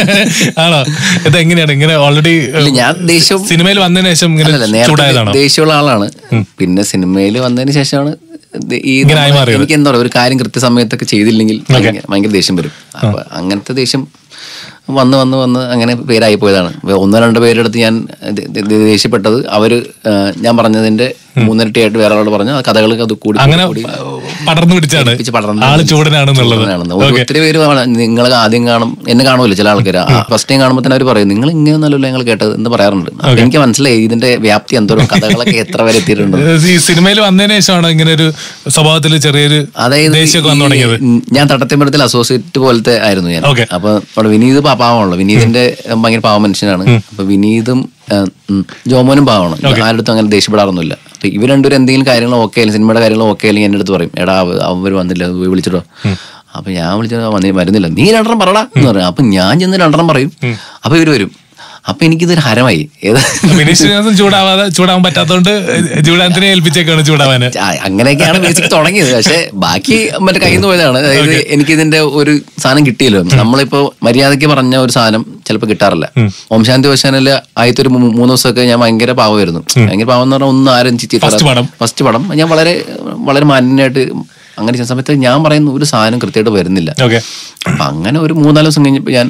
ആണോ ഇത് എങ്ങനെയാണ് ഇങ്ങനെ ഓൾറെഡി ഇല്ല, ഞാൻ ദേഷ്യം സിനിമയിൽ വന്നതിന് ശേഷം ഇങ്ങനെ അല്ലല്ല നേരത്തെ ചൂടായതാണോ ദേഷ്യമുള്ള ആളാണ് പിന്നെ സിനിമയിൽ വന്നതിന് ശേഷമാണ് ഇത് ഈ ഇങ്ങനെ ആയി മാറിയത്. എനിക്ക് എന്താ പറയുക ഒരു കാര്യം കൃത്യസമയത്തൊക്കെ ചെയ്തില്ലെങ്കിൽ ഭയങ്കര ഭയങ്കര ദേഷ്യം വരും അപ്പൊ അങ്ങനത്തെ ദേഷ്യം വന്ന് വന്ന് വന്ന് അങ്ങനെ പേരായി പോയതാണ് ഇപ്പൊ ഒന്നോ രണ്ടോ പേരെടുത്ത് ഞാൻ ദേ- ദേ- ദേ- ദേഷ്യപ്പെട്ടത് അവര് ആ, ഞാൻ പറഞ്ഞതിന്റെ മൂന്നിരട്ടിയായിട്ട് വേറെ ആളോട് പറഞ്ഞു ആ കഥകളൊക്കെ അത് കൂടി അങ്ങനെ കൂടി പടർന്നു പിടിച്ചാണ് പിടിച്ച് പടർന്ന് ആള് ചൂടനാണെന്നുള്ളത് ചൂടനാണെന്ന്. ഒരു- ഒത്തിരി പേര് നിങ്ങൾ ആദ്യം കാണും എന്നെ കാണുമല്ലോ ചില ആൾക്കാർ ഫസ്റ്റ് ടൈം കാണുമ്പോൾ തന്നെ അവർ പറയും നിങ്ങൾ ഇങ്ങനെയൊന്നല്ലോ ഞങ്ങൾ കേട്ടത് എന്ന് പറയാറുണ്ട് അപ്പൊ എനിക്ക് മനസ്സിലായി ഇതിന്റെ വ്യാപ്തി എന്തോരം കഥകളൊക്കെ എത്ര വരെ എത്തിയിട്ടുണ്ട് ഈ സിനിമയിൽ വന്നതിന് ശേഷമാണ് ഇങ്ങനെ ഒരു സ്വഭാവത്തിൽ ചെറിയൊരു അതായത് ദേഷ്യമൊക്കെ വന്നു ഈ- തുടങ്ങിയത് ഞാൻ തട്ടത്തിമ്പലത്തിൽ അസോസിയേറ്റ് പോലത്തെ ആയിരുന്നു ഞാൻ Okay. അപ്പൊ അവിടെ വിനീത് പാ- പാവമാണല്ലോ വിനീതിന്റെ ഭയങ്കര പാവ മനുഷ്യനാണ് അപ്പൊ വിനീതും ആ, ഉം, ജോമോനും പാവമാണ് ആരുടെ അങ്ങനെ ദേഷ്യപ്പെടാറൊന്നുമില്ല അപ്പൊ ഇവർ രണ്ടുപേരും എന്തെങ്കിലും കാര്യങ്ങൾ ഓക്കെ അല്ലെങ്കിൽ സിനിമയുടെ കാര്യങ്ങൾ ഓക്കെ അല്ലെങ്കിൽ എൻ്റെ അടുത്ത് പറയും എടാ അവ- അവർ വന്നില്ല പോയി വിളിച്ചിട്ടോ അപ്പൊ ഞാൻ വിളിച്ചോ വന്നി വരുന്നില്ല നീ രണ്ടെണ്ണം പറടാ എന്ന് പറയും അപ്പൊ ഞാൻ ചെന്ന് രണ്ടെണ്ണം പറയും അപ്പൊ ഇവര് വരും അപ്പൊ എനിക്കിതൊരു ഹരമായി ഏതാ വിനീഷ് ശ്രീനിവാസൻ ചൂടാവാതെ ചൂടാവാൻ പറ്റാത്തതുകൊണ്ട് ജൂഡാന്തിനെ ഏൽപ്പിച്ചേക്കാണ് ചൂടാവാന് ആ, അങ്ങനെയൊക്കെയാണ് ബേസിക് തുടങ്ങിയത് പക്ഷെ ബാക്കി മറ്റേ കയ്യിൽ നിന്ന് പോയതാണ് അതായത് എനിക്കിതിന്റെ ഒരു സാധനം കിട്ടിയല്ലോ നമ്മളിപ്പോ മര്യാദയ്ക്ക് പറഞ്ഞ ഒരു സാധനം ചിലപ്പോൾ കിട്ടാറില്ല ഓം ശാന്തി ഓശാനില് ആദ്യത്തെ ഒരു മൂ- മൂന്ന് ദിവസമൊക്കെ ഞാൻ ഭയങ്കര പാവമായിരുന്നു ഭയങ്കര പാവം എന്ന് പറഞ്ഞാൽ ഒന്നും ആരും First പടം. ഫസ്റ്റ് പടം ഞാൻ വളരെ വളരെ മാന്യനായിട്ട് അങ്ങനെ ചെയ്യുന്ന സമയത്ത് ഞാൻ പറയുന്ന ഒരു സാധനം കൃത്യമായിട്ട് വരുന്നില്ല ഓക്കെ അപ്പൊ അങ്ങനെ ഒരു മൂന്നാല് ദിവസം കഴിഞ്ഞപ്പോൾ ഞാൻ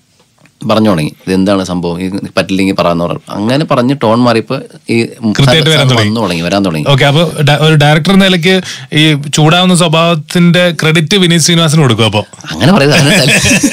പറഞ്ഞു തുടങ്ങി ഇതെന്താണ് സംഭവം ഇത് പറ്റില്ലെങ്കിൽ പറയാന്ന് പറഞ്ഞു അങ്ങനെ പറഞ്ഞ് ടോൺ മാറിയപ്പോൾ ഈ കൃത്യമായിട്ട് വരാൻ തുടങ്ങി. വന്നു തുടങ്ങി വരാൻ തുടങ്ങി ഓക്കെ അപ്പൊ ഡ- ഒരു ഡയറക്ടർ എന്ന നിലയ്ക്ക് ഈ ചൂടാവുന്ന സ്വഭാവത്തിന്റെ ക്രെഡിറ്റ് വിനീത് ശ്രീനിവാസന് കൊടുക്കും അപ്പൊ അങ്ങനെ പറയുന്നത് അതിനല്ല.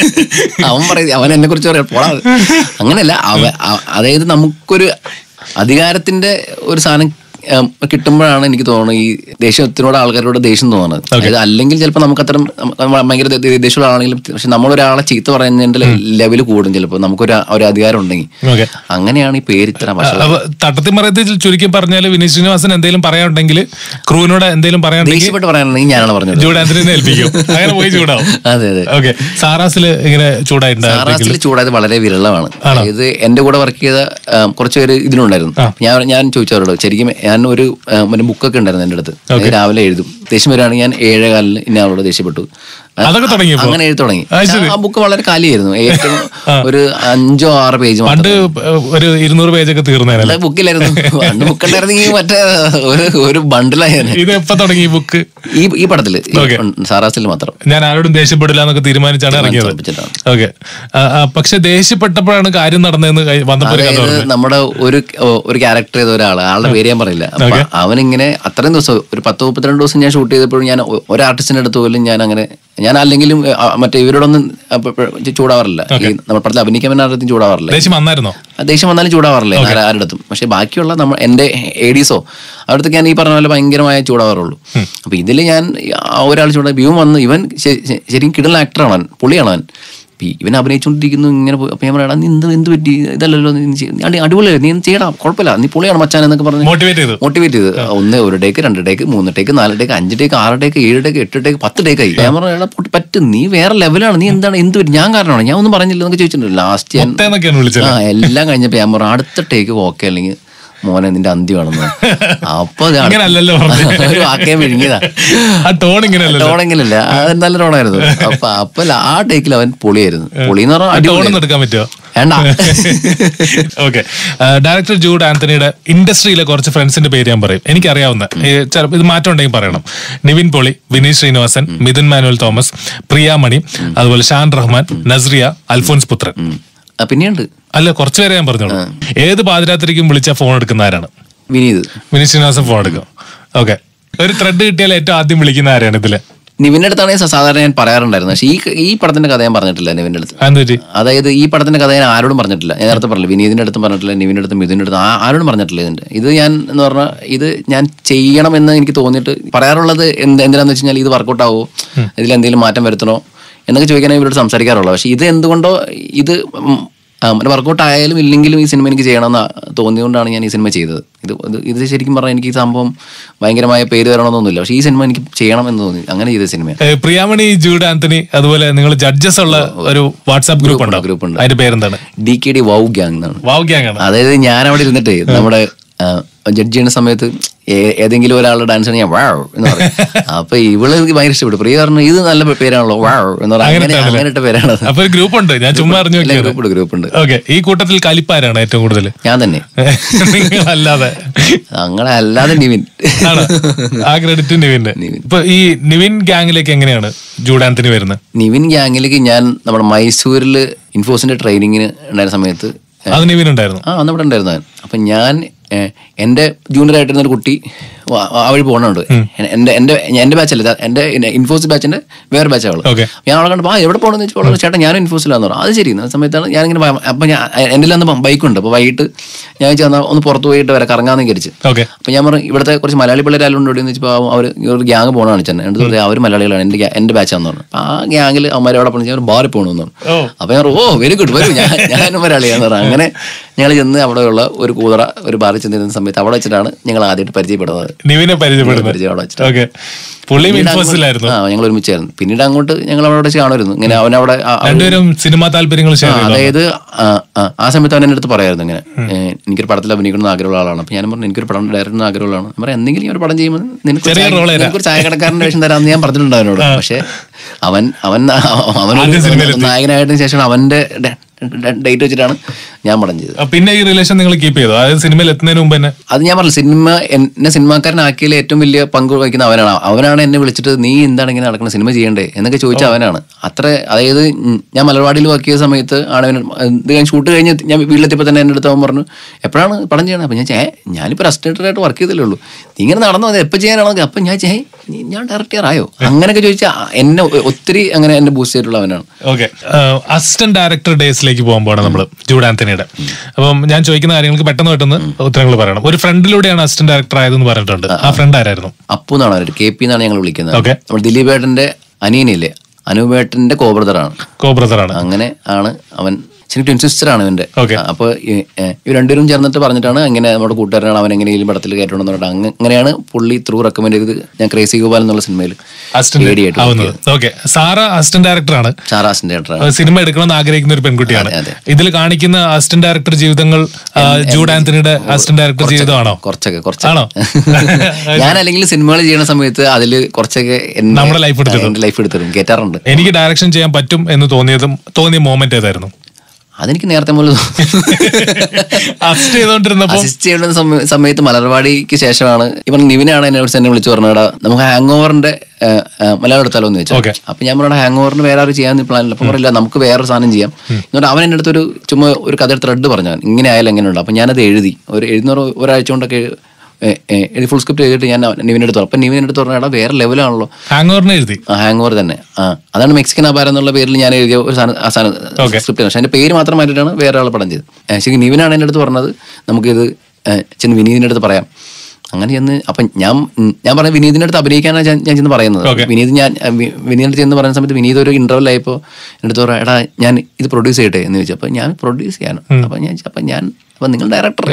അവൻ പറയും അവൻ എന്നെ കുറിച്ച് പറയാം പോടാ അങ്ങനെയല്ല അവ അ- അതായത് നമുക്കൊരു അധികാരത്തിന്റെ ഒരു സാധനം ഉം, കിട്ടുമ്പോഴാണ് എനിക്ക് തോന്നുന്നത് ഈ ദേഷ്യത്തിനോട് ആൾക്കാരോട് ദേഷ്യം തോന്നുന്നത് അതായത് അല്ലെങ്കിൽ ചിലപ്പോൾ നമുക്ക് അത്തരം നമ്മ- ഭയങ്കര ദേ- ദേ- ദേഷ്യമുള്ള ആണെങ്കിലും പക്ഷെ നമ്മളൊരാളെ ചീത്ത പറയുന്നതിന്റെ ലെവൽ കൂടും ചിലപ്പോൾ നമുക്കൊരു ഒരു അധികാരം ഉണ്ടെങ്കിൽ ഓക്കെ അങ്ങനെയാണ് ഈ പേര് ഇത്ര വഷളായത്. അപ്പൊ തട്ടത്തിമറയത്തിൽ ചുരുക്കി പറഞ്ഞാൽ വിനീത് ശ്രീനിവാസൻ എന്തെങ്കിലും പറയാനുണ്ടെങ്കിൽ ക്രൂവിനോട് എന്തെങ്കിലും പറയാനുണ്ടെങ്കിൽ ദേഷ്യപ്പെട്ട് പറയാനുണ്ടെങ്കിൽ ഞാനാണ് പറഞ്ഞത് ജൂഡ് ആന്റണിനെ ഏൽപ്പിക്കും അങ്ങനെ പോയി ചൂടാവും അതെ അതെ ഓക്കെ സാറാസിൽ ഇങ്ങനെ ചൂടായിട്ടുണ്ടായിരുന്നു സാറാസിൽ ചൂടായത് വളരെ വിരളമാണ് ഇത് എന്റെ കൂടെ വർക്ക് ചെയ്ത ആ, കുറച്ച് പേര് ഇതിനുണ്ടായിരുന്നു ഞാൻ ഞാൻ ചോദിച്ചവരോട് ശരിക്കും ഞാൻ ഒരു ആ, ഒരു ബുക്കൊക്കെ ഉണ്ടായിരുന്നു എൻ്റെ അടുത്ത് അത് രാവിലെ എഴുതും ദേഷ്യം വരികയാണെങ്കിൽ ഞാൻ ഏഴേ കാലിന് ഇന്ന ആളോട് ദേഷ്യപ്പെട്ടു ആ, അതൊക്കെ തുടങ്ങിയപ്പോ? അങ്ങനെ എഴുതി തുടങ്ങി അത് ശരി. ആ ബുക്ക് വളരെ കാലിയായിരുന്നു ഏറ്റവും ഒരു അഞ്ചോ ആറ് പേജ് പണ്ട് ഒരു ഇരുന്നൂറ് പേജൊക്കെ തീർന്നേനല്ലേ ബുക്കിലായിരുന്നു പണ്ട് ബുക്ക് ഉണ്ടായിരുന്നെങ്കിൽ മറ്റേ ഒരു ഒരു ബണ്ടിലായിരുന്നു ഇത് എപ്പോ തുടങ്ങി ഈ ബുക്ക് ഈ ഈ പടത്തില് ഈ Okay. സാറാസിൽ മാത്രം ഞാൻ ആരോടും ദേഷ്യപ്പെടില്ല എന്നൊക്കെ തീരുമാനിച്ചാണ് ഇറങ്ങിയത് ഉറപ്പിച്ചിട്ടാണ്. ഓക്കെ പക്ഷെ ദേഷ്യപ്പെട്ടപ്പോഴാണ് കാര്യം നടന്നതെന്ന് കൈ- വന്നപ്പോ ഒരു കഥ അതായത് പറഞ്ഞു നമ്മുടെ ഒരു ഒരു ക്യാരക്ടർ ചെയ്ത ഒരാൾ ആളുടെ പേര് ഞാൻ പറയില്ല അപ്പൊ അവനിങ്ങനെ അത്രയും ദിവസം ഒരു പത്ത് മുപ്പത്തിരണ്ട് ദിവസം ഞാൻ ഷൂട്ട് ചെയ്തപ്പോഴും ഞാൻ ഒ- ഒരു ആർട്ടിസ്റ്റിന്റെ അടുത്ത് പോലും ഞാൻ അങ്ങനെ ഞാൻ അല്ലെങ്കിലും അ, മറ്റേ ഇവരോടൊന്നും അപ്പൊ- അപ്പൊ ചൂടാവാറില്ല ഈ നമ്മുടെ പടത്തിൽ അഭിനയിക്കാൻ പറ്റുന്ന ആരുടെ ചൂടാവാറില്ല ദേഷ്യം വന്നായിരുന്നോ ആ ദേഷ്യം വന്നാലും ചൂടാവാറില്ല ആര- ആരുടെ അടുത്തും പക്ഷെ ബാക്കിയുള്ള നമ്മൾ എന്റെ എഡീസോ അവിടുത്തെ ഞാൻ ഈ പറഞ്ഞ പോലെ ഭയങ്കരമായ ചൂടാവാറുള്ളൂ അപ്പൊ ഇതിൽ ഞാൻ ആ ഒരാൾ ചൂടാ ഇവൻ വന്ന് ഇവൻ ശ- ശ- ശരിക്കും കിടൽ ആക്ടറാണ് അവൻ പുള്ളിയാണ് അവൻ ഇപ്പൊ ഈ- ഇവൻ അഭിനയിച്ചുകൊണ്ടിരിക്കുന്നു ഇങ്ങനെ പോയി- അപ്പൊ ഞാൻ പറയാം നീ എന്ത് എന്ത് പറ്റി ഇതല്ലല്ലോ നീ ചെയ്യ- നീ അടി- അടിപൊളിയല്ലേ നീ എന്ത് ചെയ്യടാ കുഴപ്പമില്ല നീ പൊളിയാണ് മച്ചാൻ എന്നൊക്കെ പറഞ്ഞ് മോട്ടിവേറ്റ് ചെയ്തു മോട്ടിവേറ്റ് ചെയ്ത് ഒന്ന് ഒരു ടേക്ക് രണ്ട് ടേക്ക് മൂന്ന് ടേക്ക് നാല് ടേക്ക് അഞ്ച് ടേക്ക് ആറ് ടേക്ക് ഏഴ് ടേക്ക് എട്ട് ടേക്ക് പത്ത് ടേക്ക് ആയി ഞാൻ പറഞ്ഞാൽ പറ്റും നീ വേറെ ലെവലാണ് നീ എന്താണ് എന്ത് പറ്റി ഞാൻ കാരണമാണ് ഞാൻ ഒന്നും പറഞ്ഞില്ല എന്നൊക്കെ ചോദിച്ചിട്ടുണ്ട് ലാസ്റ്റ് ഞാൻ എന്നൊക്കെയാണ് വിളിച്ചത് ആ എല്ലാം കഴിഞ്ഞപ്പോ ഞാൻ പറഞ്ഞു അടുത്ത ടേക്ക് ഓക്കെ അല്ലെങ്കിൽ മോനെ നിന്റെ അന്ത്യമാണെന്ന് അപ്പൊ അത് അടുത്ത- ഇങ്ങനല്ലല്ലോ പറഞ്ഞത്. ഒരു വാക്കേ വിഴുങ്ങിയതാ ആ ടോൺ ഇങ്ങനെയല്ലല്ലോ ടോണെങ്കിലല്ല അത് നല്ല ടോണായിരുന്നു അപ്പൊ അപ്പൊ ആ ടേക്കിൽ അവൻ പൊളിയായിരുന്നു പൊളി എന്ന് പറഞ്ഞാൽ ടോൺ അടിപൊളി എടുക്കാൻ പറ്റുമോ വേണ്ട ഓക്കെ ഡയറക്ടർ ജൂഡ് ആന്റണിയുടെ ഇൻഡസ്ട്രിയിലെ കുറച്ച് ഫ്രണ്ട്സിന്റെ പേര് ഞാൻ പറയും എനിക്കറിയാവുന്ന ഈ ചിലപ്പോൾ ഇത് മാറ്റം ഉണ്ടെങ്കിൽ പറയണം നിവിൻ പോളി വിനീത് ശ്രീനിവാസൻ മിഥുൻ മാനുവൽ തോമസ് പ്രിയാമണി അതുപോലെ ഷാൻ റഹ്മാൻ നസ്രിയ അൽഫോൻസ് പുത്രൻ ആ, പിന്നെയുണ്ട് അല്ല കുറച്ച് പേരെ ഞാൻ പറഞ്ഞോളൂ ഏത് പാതിരാത്രിക്കും വിളിച്ച ഫോൺ എടുക്കുന്ന ആരാണ് വിനീത് വിനീത് ശ്രീനിവാസൻ ഫോൺ എടുക്കും ഓക്കെ ഒരു ത്രെഡ് കിട്ടിയാൽ ഏറ്റവും ആദ്യം വിളിക്കുന്ന ആരാണ് ഇതില് നിവിന്റെ അടുത്താണ് സ- സാധാരണ ഞാൻ പറയാറുണ്ടായിരുന്നു പക്ഷേ ഈ ഈ പടത്തിന്റെ കഥ ഞാൻ പറഞ്ഞിട്ടില്ല നിവിന്റെ അടുത്ത് അതെന്ത് പറ്റി അതായത് ഈ പടത്തിന്റെ കഥ ഞാൻ ആരോടും പറഞ്ഞിട്ടില്ല ഞാൻ നേരത്തെ പറഞ്ഞില്ല വിനീതിന്റെ അടുത്തും പറഞ്ഞിട്ടില്ല നിവിന്റെ അടുത്തും മിഥുന്റെ അടുത്തും ആ- ആരോടും പറഞ്ഞിട്ടില്ല ഇതിന്റെ ഇത് ഞാൻ എന്ന് പറഞ്ഞാൽ ഇത് ഞാൻ ചെയ്യണമെന്ന് എനിക്ക് തോന്നിയിട്ട് പറയാറുള്ളത് എന്ത് എന്തിനാന്ന് വെച്ച് കഴിഞ്ഞാൽ ഇത് വർക്കൗട്ട് ആവോ ഇതിൽ എന്തെങ്കിലും മാറ്റം വരുത്തണോ എന്നൊക്കെ ചോദിക്കാനേ ഇവരോട് സംസാരിക്കാറുള്ളൂ പക്ഷെ ഇത് എന്തുകൊണ്ടോ ഇത് വർക്കൗട്ട് ആയാലും ഇല്ലെങ്കിലും ഈ സിനിമ എനിക്ക് ചെയ്യണമെന്ന് തോന്നിയതുകൊണ്ടാണ് ഞാൻ ഈ സിനിമ ചെയ്തത് ഇത് ഇത് ഇത് ശരിക്കും പറഞ്ഞാൽ എനിക്ക് ഈ സംഭവം ഭയങ്കരമായ പേര് തരണമെന്നൊന്നുമില്ല പക്ഷെ ഈ സിനിമ എനിക്ക് ചെയ്യണം എന്ന് തോന്നി അങ്ങനെ ചെയ്ത സിനിമ ഏ, പ്രിയാമണി ജൂഡ് ആന്റണി അതുപോലെ നിങ്ങൾ ജഡ്ജസ് ഉള്ള ഒരു വാട്സാപ്പ് ഗ്രൂപ്പ് ഉണ്ടോ group ഉണ്ട്. അതിന്റെ പേരെന്താണ് D K D wow gang എന്നാണ് വാവ് ഗ്യാങ് ആണ് അതായത് ഞാൻ അവിടെ ഇരുന്നിട്ട് നമ്മുടെ ജഡ്ജ് ചെയ്യുന്ന സമയത്ത് ഏ- ഏതെങ്കിലും ഒരാളുടെ ഡാൻസ് ഞാൻ വാവ് എന്ന് പറയും അപ്പൊ ഇവള് എനിക്ക് ഭയങ്കര ഇഷ്ടപ്പെട്ടു പ്രിയ പറഞ്ഞു ഇത് നല്ല പേരാണല്ലോ വാവ് എന്ന് പറഞ്ഞാൽ അങ്ങനെ അങ്ങനത്തെ അങ്ങനെ ഇട്ട പേരാണ് അപ്പൊ ഒരു ഗ്രൂപ്പ് ഉണ്ട് ഞാൻ ചുമ്മാ അറിഞ്ഞു നോക്കിയത് ഗ്രൂപ്പ് ഉണ്ട് ഗ്രൂപ്പ് ഉണ്ട് ഓക്കെ ഈ കൂട്ടത്തിൽ കലിപ്പാരാണ് ഏറ്റവും കൂടുതൽ ഞാൻ തന്നെ നിങ്ങളല്ലാതെ അങ്ങനെ അല്ലാതെ നിവിൻ ആണ് ആ ക്രെഡിറ്റ് നിവിന്റെ ഇപ്പൊ ഈ നിവിൻ ഗ്യാങ്ങിലേക്ക് എങ്ങനെയാണ് ജൂഡ് ആന്റണി വരുന്നത് നിവിൻ ഗ്യാങ്ങിലേക്ക് ഞാൻ നമ്മുടെ മൈസൂരിൽ ഇൻഫോസിന്റെ ട്രെയിനിങ്ങിന് ഉണ്ടായിരുന്ന സമയത്ത് അത് നിവിൻ ഉണ്ടായിരുന്നു ആ അന്ന് ഇവിടെ ഉണ്ടായിരുന്നു അവൻ അപ്പം ഞാൻ ഏഹ്, എൻ്റെ ജൂനിയർ ആയിട്ടിരുന്ന ഒരു കുട്ടി വ- ആ വഴി പോകണുണ്ട് എൻ്റെ എൻ്റെ എൻ്റെ ബാച്ചല്ല ഇത് എൻ്റെ ഇൻഫോസിസ് ബാച്ചിന്റെ വേറെ ബാച്ച് അവള് Okay. ഞാൻ അവളെ കണ്ടപ്പോൾ ആ എവിടെ പോകണമെന്ന് വെച്ചാൽ ചേട്ടാ ഞാനും ഇൻഫോസിലാന്ന് പറഞ്ഞു അത് ശരി ആ സമയത്താണ് ഞാനിങ്ങനെ ഭയ- അപ്പം ഞാൻ എൻ്റെ അന്ന് ബൈക്കുണ്ട് അപ്പോൾ വൈകിട്ട് ഞാൻ വെച്ചാൽ ഒന്ന് പുറത്ത് പോയിട്ട് വരെ കറങ്ങാന്ന് വിചാരിച്ച് ഓക്കെ അപ്പൊ ഞാൻ പറഞ്ഞു ഇവിടുത്തെ കുറച്ച് മലയാളി പിള്ളേരാലും ഉണ്ട് എന്ന് വെച്ചപ്പോൾ അവർ ഒരു ഗ്യാങ് പോകണമാണ് ചെന്നെ എന്നിട്ട് പറഞ്ഞു, അവർ മലയാളികളാണ് എൻ്റെ ഗ്യാ- എൻ്റെ ബാച്ചാന്ന് പറഞ്ഞു അപ്പൊ ആ ഗ്യാങ്ങിൽ അവന്മാരെ അവിടെ പോകണം ഞാൻ ബാറിൽ പോകണമെന്ന് പറഞ്ഞു ഓ. അപ്പൊ ഞാൻ പറഞ്ഞു, ഓ വെരി ഗുഡ് വരൂ ഞാൻ ഞാനും മലയാളിയാന്ന് പറഞ്ഞു അങ്ങനെ ഞങ്ങൾ ചെന്ന് അവിടെയുള്ള ഒരു കൂതറ ഒരു ബാറിൽ ചെന്നിരുന്ന സമയത്ത് അവിടെ വെച്ചിട്ടാണ് ഞങ്ങൾ ആദ്യമായിട്ട് പരിചയപ്പെടുന്നത് നിവിനെ പരിചയപ്പെടുന്നത് പരിചയം അവിടെ വെച്ചിട്ട് ഓക്കെ പുള്ളിയും പിന്നീട് ഇൻഫോസിലായിരുന്നു അങ്ങോട്ട്- ആ ഞങ്ങൾ ഒരുമിച്ചായിരുന്നു പിന്നീട് അങ്ങോട്ട് ഞങ്ങൾ അവിടെ വെച്ച് കാണുമായിരുന്നു ഇങ്ങനെ അവനവിടെ ആ- ആ- രണ്ടുപേരും സിനിമാ താല്പര്യങ്ങൾ ആ, ഷെയർ ചെയ്തു അതായത് ആ, ആ, ആ സമയത്ത് അവൻ എൻ്റെ അടുത്ത് പറയായിരുന്നു ഇങ്ങനെ ഏ, എനിക്കൊരു പടത്തിൽ അഭിനയിക്കണം ആഗ്രഹമുള്ള ആളാണ് അപ്പൊ ഞാൻ പറഞ്ഞു എനിക്കൊരു പടം ഡയറക്ടർ ആഗ്രഹമുള്ളതാണ് ഞാൻ പറയാം എന്തെങ്കിലും ഞാൻ ഒരു പടം ചെയ്യുമ്പോൾ നിനക്ക് ചെറിയ role തരാം. നിനക്കൊരു ചായക്കടക്കാരൻ്റെ വേഷം തരാമെന്ന് ഞാൻ പറഞ്ഞിട്ടുണ്ട് അവനോട് പക്ഷെ അവൻ അവൻ അവൻ ആദ്യം സിനിമയിലെത്തി. നായകനായതിനു ശേഷം അവന്റെ ഡേറ്റ് വെച്ചിട്ടാണ് ഞാൻ പടം ചെയ്തത് പിന്നെ ഈ റിലേഷൻ നിങ്ങൾ കീപ്പ് ചെയ്തു അതായത് സിനിമയിൽ എത്തുന്നതിന് മുമ്പ് തന്നെ അത് ഞാൻ പറഞ്ഞു സിനിമ എന്നെ സിനിമാക്കാരനാക്കിയതിൽ ഏറ്റവും വലിയ പങ്ക് വഹിക്കുന്ന അവനാണ് അവനാണ് എന്നെ വിളിച്ചിട്ട് നീ എന്താണ് ഇങ്ങനെ നടക്കുന്നത് സിനിമ ചെയ്യണ്ടേ എന്നൊക്കെ ചോദിച്ച അവനാണ് അത്ര അതായത് ഉം, ഞാൻ മലർവാടിയിൽ വർക്ക് ചെയ്ത സമയത്ത് ആണ് അവൻ ഇത് ഞാൻ ഷൂട്ട് കഴിഞ്ഞ് ഞാൻ വീട്ടിലെത്തിയപ്പോൾ തന്നെ എൻ്റെ അടുത്ത് അവൻ പറഞ്ഞു എപ്പോഴാണ് പടം ചെയ്യണം അപ്പം ഞാൻ ചേ ഞാനിപ്പോൾ അസിസ്റ്റൻ്റായിട്ട് വർക്ക് ചെയ്തല്ലേ ഉള്ളൂ നീ ഇങ്ങനെ നടന്നു അത് എപ്പോൾ ചെയ്യാനാണോ അപ്പം ഞാൻ ചേ നീ- ഞാൻ ഡയറക്ടർ ആയോ അങ്ങനെയൊക്കെ ചോദിച്ചാൽ എന്നെ ഒ- ഒത്തിരി അങ്ങനെ എന്നെ ബൂസ്റ്റ് ചെയ്തിട്ടുള്ള അവനാണ് ഓക്കെ അസിസ്റ്റന്റ് ഡയറക്ടർ ഡേയ്സിലേക്ക് പോകുമ്പോഴാണ് നമ്മൾ ജൂഡ് ആന്റണിയുടെ അപ്പം ഞാൻ ചോദിക്കുന്ന കാര്യങ്ങൾക്ക് പെട്ടെന്ന് പെട്ടെന്ന് ഉത്തരങ്ങൾ പറയണം ഒരു ഫ്രണ്ടിലൂടെയാണ് അസിസ്റ്റന്റ് ഡയറക്ടർ ആയതെന്ന് പറഞ്ഞിട്ടുണ്ട് ആ ഫ്രണ്ട് ആരായിരുന്നു അപ്പു എന്നാണ് അവര് കെ പി എന്നാണ് ഞങ്ങൾ വിളിക്കുന്നത് Okay. നമ്മൾ ദിലീപേട്ടന്റെ അനിയനില്ലേ അനൂപേട്ടന്റെ കോബ്രദറാണ് കോ ബ്രദറാണ് അങ്ങനെ ആണ് അവൻ ശരിക്കും ട്വിൻ സിസ്റ്റർ ആണ് ഇവന്റെ Okay. അപ്പൊ ഈ- ഏ, ഇവർ രണ്ടുപേരും ചേർന്നിട്ട് പറഞ്ഞിട്ടാണ് അങ്ങനെ നമ്മുടെ കൂട്ടുകാരനാണ് അവൻ എങ്ങനെയും പടത്തിൽ കയറ്റണമെന്ന് പറഞ്ഞിട്ട് അങ്ങ- അങ്ങനെയാണ് പുള്ളി ത്രൂ റെക്കമെൻഡ് ചെയ്ത് ഞാൻ ക്രേസി ഗോപാൽ എന്നുള്ള സിനിമയിൽ അസിസ്റ്റന്റ് ആവുന്നത് ഓക്കെ സാറ അസിസ്റ്റന്റ് ഡയറക്ടറാണ് ഷാറാസിന്റെ ഡയറക്ടറാണ് ഏഹ് സിനിമ എടുക്കണമെന്ന് ആഗ്രഹിക്കുന്ന ഒരു പെൺകുട്ടിയാണ് അതെ, അതെ. ഇതിൽ കാണിക്കുന്ന അസിസ്റ്റന്റ് ഡയറക്ടർ ജീവിതങ്ങൾ ആ, ജൂഡ് ആന്റണിയുടെ അസിസ്റ്റന്റ് ഡയറക്ടർ ജീവിതമാണോ കുറച്ചൊക്കെ ആണോ? കുറച്ചൊക്കെ ഞാൻ അല്ലെങ്കിൽ സിനിമകൾ ചെയ്യുന്ന സമയത്ത് അതിൽ കുറച്ചൊക്കെ എന്നെ- നമ്മുടെ life എടുത്തിടും. എന്റെ ലൈഫ് എടുത്തിടും കേറ്റാറുണ്ട് എനിക്ക് ഡയറക്ഷൻ ചെയ്യാൻ പറ്റും എന്ന് തോന്നിയതും തോന്നിയ മോമെന്റ് ഏതായിരുന്നു അതെനിക്ക് നേരത്തെ മുതൽ അസിസ്റ്റ് ചെയ്തോണ്ടിരുന്നപ്പോ അസിസ്റ്റ് ചെയ്യുന്ന സമയ- സമയത്ത് മലർവാടിക്ക് ശേഷമാണ് ഇവൻ നിവിനാണ് എന്നെ വിളിച്ച് എന്നെ വിളിച്ച് പറഞ്ഞടാ നമുക്ക് ഹാങ് ഓവറിന്റെ മലയാളം എടുത്താലോ എന്ന് Okay. വെച്ചാൽ അപ്പൊ ഞാൻ പറഞ്ഞ ഹാങ് ഓവറിന് വേറെ ആരും ചെയ്യാൻ പ്ലാനില്ല അപ്പൊ പറയില്ല നമുക്ക് വേറൊരു സാധനം ചെയ്യാം എന്നിട്ട് അവൻ എൻ്റെ അടുത്തൊരു ചുമ്മാ ഒരു കഥ ത്രെഡ് പറഞ്ഞു ഇങ്ങനെ ആയാലും എങ്ങനെയുണ്ട് അപ്പൊ ഞാനത് എഴുതി ഒരു എഴുതുന്ന ഒരു- ഒരാഴ്ച കൊണ്ടൊക്കെ എഴു- ഏ, ഏ, എഴുതി ഫുൾ സ്ക്രിപ്റ്റ് എഴുതിയിട്ട് ഞാൻ നിവിൻ്റെ അടുത്ത് പറഞ്ഞു അപ്പൊ നിവിൻ്റെ അടുത്ത് പറഞ്ഞാൽ വേറെ ലെവലാണല്ലോ ഹാങ് ഓവറിന് എഴുതി ഹാങ് ഓവർ തന്നെ ആ അതാണ് മെക്സിക്കൻ അപാരം എന്നുള്ള പേരിൽ ഞാൻ എഴുതിയ ഒരു സാധനം ആ സാധനം Okay. സ്ക്രിപ്റ്റ് പക്ഷെ അതിന്റെ പേര് മാത്രം മാറ്റിയിട്ടാണ് വേറെ ആൾ പടം ചെയ്തത് ഏ, ശരിക്കും നിവിനാണ് എൻ്റെ അടുത്ത് പറഞ്ഞത് നമുക്കിത് ഏ, ചെന്ന് വിനീതിൻ്റെ അടുത്ത് പറയാം അങ്ങനെ ചെന്ന് അപ്പം ഞാൻ ഉം, ഞാൻ പറഞ്ഞ വിനീതിൻ്റെ അടുത്ത് അഭിനയിക്കാനാണ് ഞാൻ ഞാൻ ചെന്ന് പറയുന്നത് Okay. വിനീത് ഞാൻ വി- വിനീതിൻ്റെ അടുത്ത് ചെന്ന് പറയുന്ന സമയത്ത് വിനീത് ഒരു ഇന്റർവെൽ ആയപ്പോൾ എൻ്റെ അടുത്ത് പറയാം എടാ ഞാൻ ഇത് പ്രൊഡ്യൂസ് ചെയ്യട്ടെ എന്ന് ചോദിച്ചു അപ്പം ഞാൻ പ്രൊഡ്യൂസ് ചെയ്യാനോ അപ്പം ഞാൻ അപ്പം ഞാൻ അപ്പം നിങ്ങൾ ഡയറക്ടർ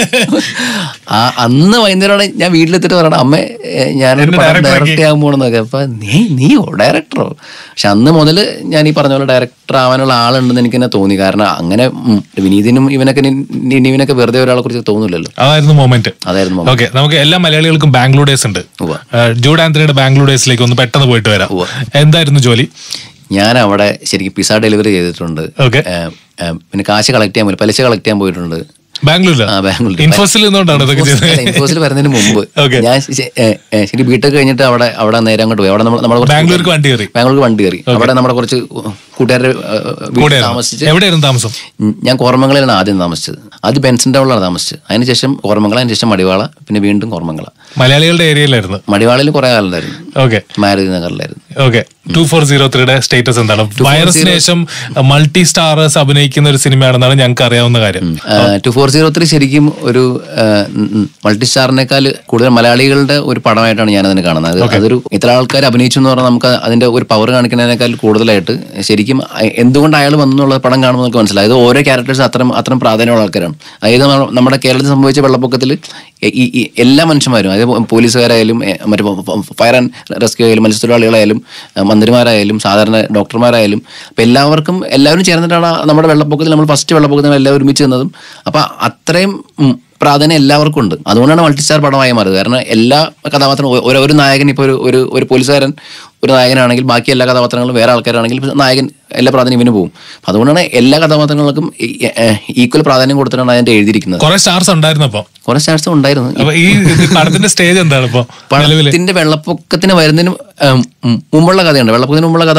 ആ അന്ന് വൈകുന്നേരമാണ് ഞാൻ വീട്ടിലെത്തിട്ട് പറയണം അമ്മ ഏ, ഞാനൊരു എന്നെ പടം director ആക്കി. ഡയറക്റ്റ് ചെയ്യാൻ പോകണമെന്നൊക്കെ അപ്പൊ നീ നീയോ ഡയറക്ടറോ പക്ഷെ അന്ന് മുതൽ ഞാൻ ഈ പറഞ്ഞ പോലെ ഡയറക്ടർ ആവാനുള്ള ആളുണ്ടെന്ന് എനിക്ക് തന്നെ തോന്നി കാരണം അങ്ങനെ ഉം, വിനീതിനും ഇവനൊക്കെ നി- നി- ഇവനൊക്കെ വെറുതെ ഒരാളെ കുറിച്ച് തോന്നില്ലല്ലോ അതായിരുന്നു മൊമെന്റ് അതായിരുന്നു moment. ഓക്കെ നമുക്ക് എല്ലാ മലയാളികൾക്കും ബാംഗ്ലൂർ ഡേയ്സ് ഉണ്ട് ഉവ്വ. ഏഹ് ജൂഡ് ആന്റണിയുടെ ബാംഗ്ലൂർ ഡേയ്സിലേക്ക് ഒന്ന് പെട്ടെന്ന് പോയിട്ട് വരാം ഉവ്വ. എന്തായിരുന്നു ജോലി ഞാൻ അവിടെ ശരിക്കും പിസ ഡെലിവറി ചെയ്തിട്ടുണ്ട് Okay. ഏ, ഏ, പിന്നെ കാശ് കളക്ട് ചെയ്യാൻ പോയി പലിശ കളക്ട് ചെയ്യാൻ പോയിട്ടുണ്ട് ബാംഗ്ലൂരിൽ ആ ബാംഗ്ലൂരിൽ ഇൻഫോസിൽ നിന്നുകൊണ്ടാണ് ഇതൊക്കെ ഇൻഫോസിൽ- ചെയ്തത് അല്ല, ഇൻഫോസിൽ വരുന്നതിന് മുമ്പ് Okay. ഞാൻ ശ- ഏ, ഏ, ശരി ബിടെക് കഴിഞ്ഞിട്ട് അവിടെ അവിടെ നേരെ അങ്ങോട്ട് പോയി അവിടെ നമ്മൾ നമ്മുടെ കുറച്ച് ബാംഗ്ലൂർക്ക് വണ്ടി കയറി ബാംഗ്ലൂർക്ക് വണ്ടി കയറി അവിടെ നമ്മുടെ കുറച്ച് കൂട്ടുകാരുടെ ഏ, വീട്ടിൽ കൂടെ താമസിച്ച് എവിടെയായിരുന്നു താമസം ഉം, ഞാൻ കോർമംഗലയിലാണ് ആദ്യം താമസിച്ചത് ആദ്യം ബെൻസൺ ടൗണിലാണ് താമസിച്ചത് അതിനുശേഷം കോർമംഗല അതിനുശേഷം മടിവാള പിന്നെ വീണ്ടും കോർമംഗല മലയാളികളുടെ ഏരിയയിലായിരുന്നു മടിവാളയിൽ കുറെ കാലം ഉണ്ടായിരുന്നു ഓക്കെ മാരുതി നഗറിലായിരുന്നു ഓക്കെ ടു ഫോർ സീറോ ത്രീയുടെ സ്റ്റേറ്റസ് എന്താണ് വൈറസിന് ശേഷം മൾട്ടി സ്റ്റാറേഴ്സ് അഭിനയിക്കുന്ന ഒരു സിനിമയാണെന്നാണ് ഞങ്ങൾക്ക് അറിയാവുന്ന കാര്യം ടു ഫോർ സീറോ ത്രീ ശരിക്കും ഒരു മൾട്ടി സ്റ്റാറിനേക്കാൾ കൂടുതൽ മലയാളികളുടെ ഒരു പടമായിട്ടാണ് ഞാൻ അതിനെ കാണുന്നത് അത് അതൊരു ഇത്ര ആൾക്കാർ അഭിനയിച്ചു എന്ന് പറഞ്ഞാൽ നമുക്ക് അതിന്റെ ഒരു പവർ കാണിക്കുന്നതിനേക്കാൾ കൂടുതലായിട്ട് ശരിക്കും അ- എന്തുകൊണ്ട് അയാൾ വന്നു എന്നുള്ള പടം കാണുമ്പോൾ നമുക്ക് മനസ്സിലായി അത് ഓരോ ക്യാരക്ടേഴ്സ് അത്രയും അത്രയും പ്രാധാന്യമുള്ള ആൾക്കാരാണ് അതായത് നമ്മ- നമ്മുടെ കേരളത്തിൽ സംഭവിച്ച വെള്ളപ്പൊക്കത്തിൽ ഈ ഈ എല്ലാ മനുഷ്യന്മാരും അതായത് പോലീസുകാരായാലും എ, മറ്റു ഫയർ ആൻഡ് റെസ്ക്യൂ ആയാലും മത്സ്യത്തൊഴിലാളികളായാലും എ, മന്ത്രിമാരായാലും സാധാരണ ഡോക്ടർമാരായാലും അപ്പം എല്ലാവർക്കും എല്ലാവരും ചേർന്നിട്ടാണ് ആ നമ്മുടെ വെള്ളപ്പൊക്കത്തിൽ നമ്മൾ ഫസ്റ്റ് വെള്ളപ്പൊക്കത്തിൽ എല്ലാവരും ഒരുമിച്ച് നിന്നതും അപ്പം അത്രയും ഉം, പ്രാധാന്യം എല്ലാവർക്കും ഉണ്ട് അതുകൊണ്ടാണ് മൾട്ടി സ്റ്റാർ പടമായി മാറിയത് കാരണം എല്ലാ കഥാപാത്രങ്ങളും ഒ- ഒരു ഒരു നായകൻ ഇപ്പോൾ ഒരു ഒരു ഒരു പോലീസുകാരൻ ഒരു നായകനാണെങ്കിൽ ബാക്കി എല്ലാ കഥാപാത്രങ്ങളും വേറെ ആൾക്കാരാണെങ്കിൽ ഇപ്പൊ നായകൻ എല്ലാ പ്രാധാന്യം ഇവന് പോകും അതുകൊണ്ടാണ് എല്ലാ കഥാപാത്രങ്ങൾക്കും ഈക്വൽ പ്രാധാന്യം കൊടുത്തിട്ടാണ് അതിന്റെ എഴുതിയിരിക്കുന്നത് കുറെ സ്റ്റാർസ് ഉണ്ടായിരുന്നു അപ്പൊ കുറെ സ്റ്റാർസ് ഉണ്ടായിരുന്നു അപ്പൊ ഈ ഇത് പടത്തിന്റെ സ്റ്റേജ് എന്താണ് ഇപ്പൊ നിലവില് പടത്തിന്റെ വെള്ളപ്പൊക്കത്തിന് വരുന്നതിന് ഉം, ഉം, മുമ്പുള്ള കഥയുണ്ട് വെള്ളപ്പൊക്കത്തിന് മുമ്പുള്ള കഥ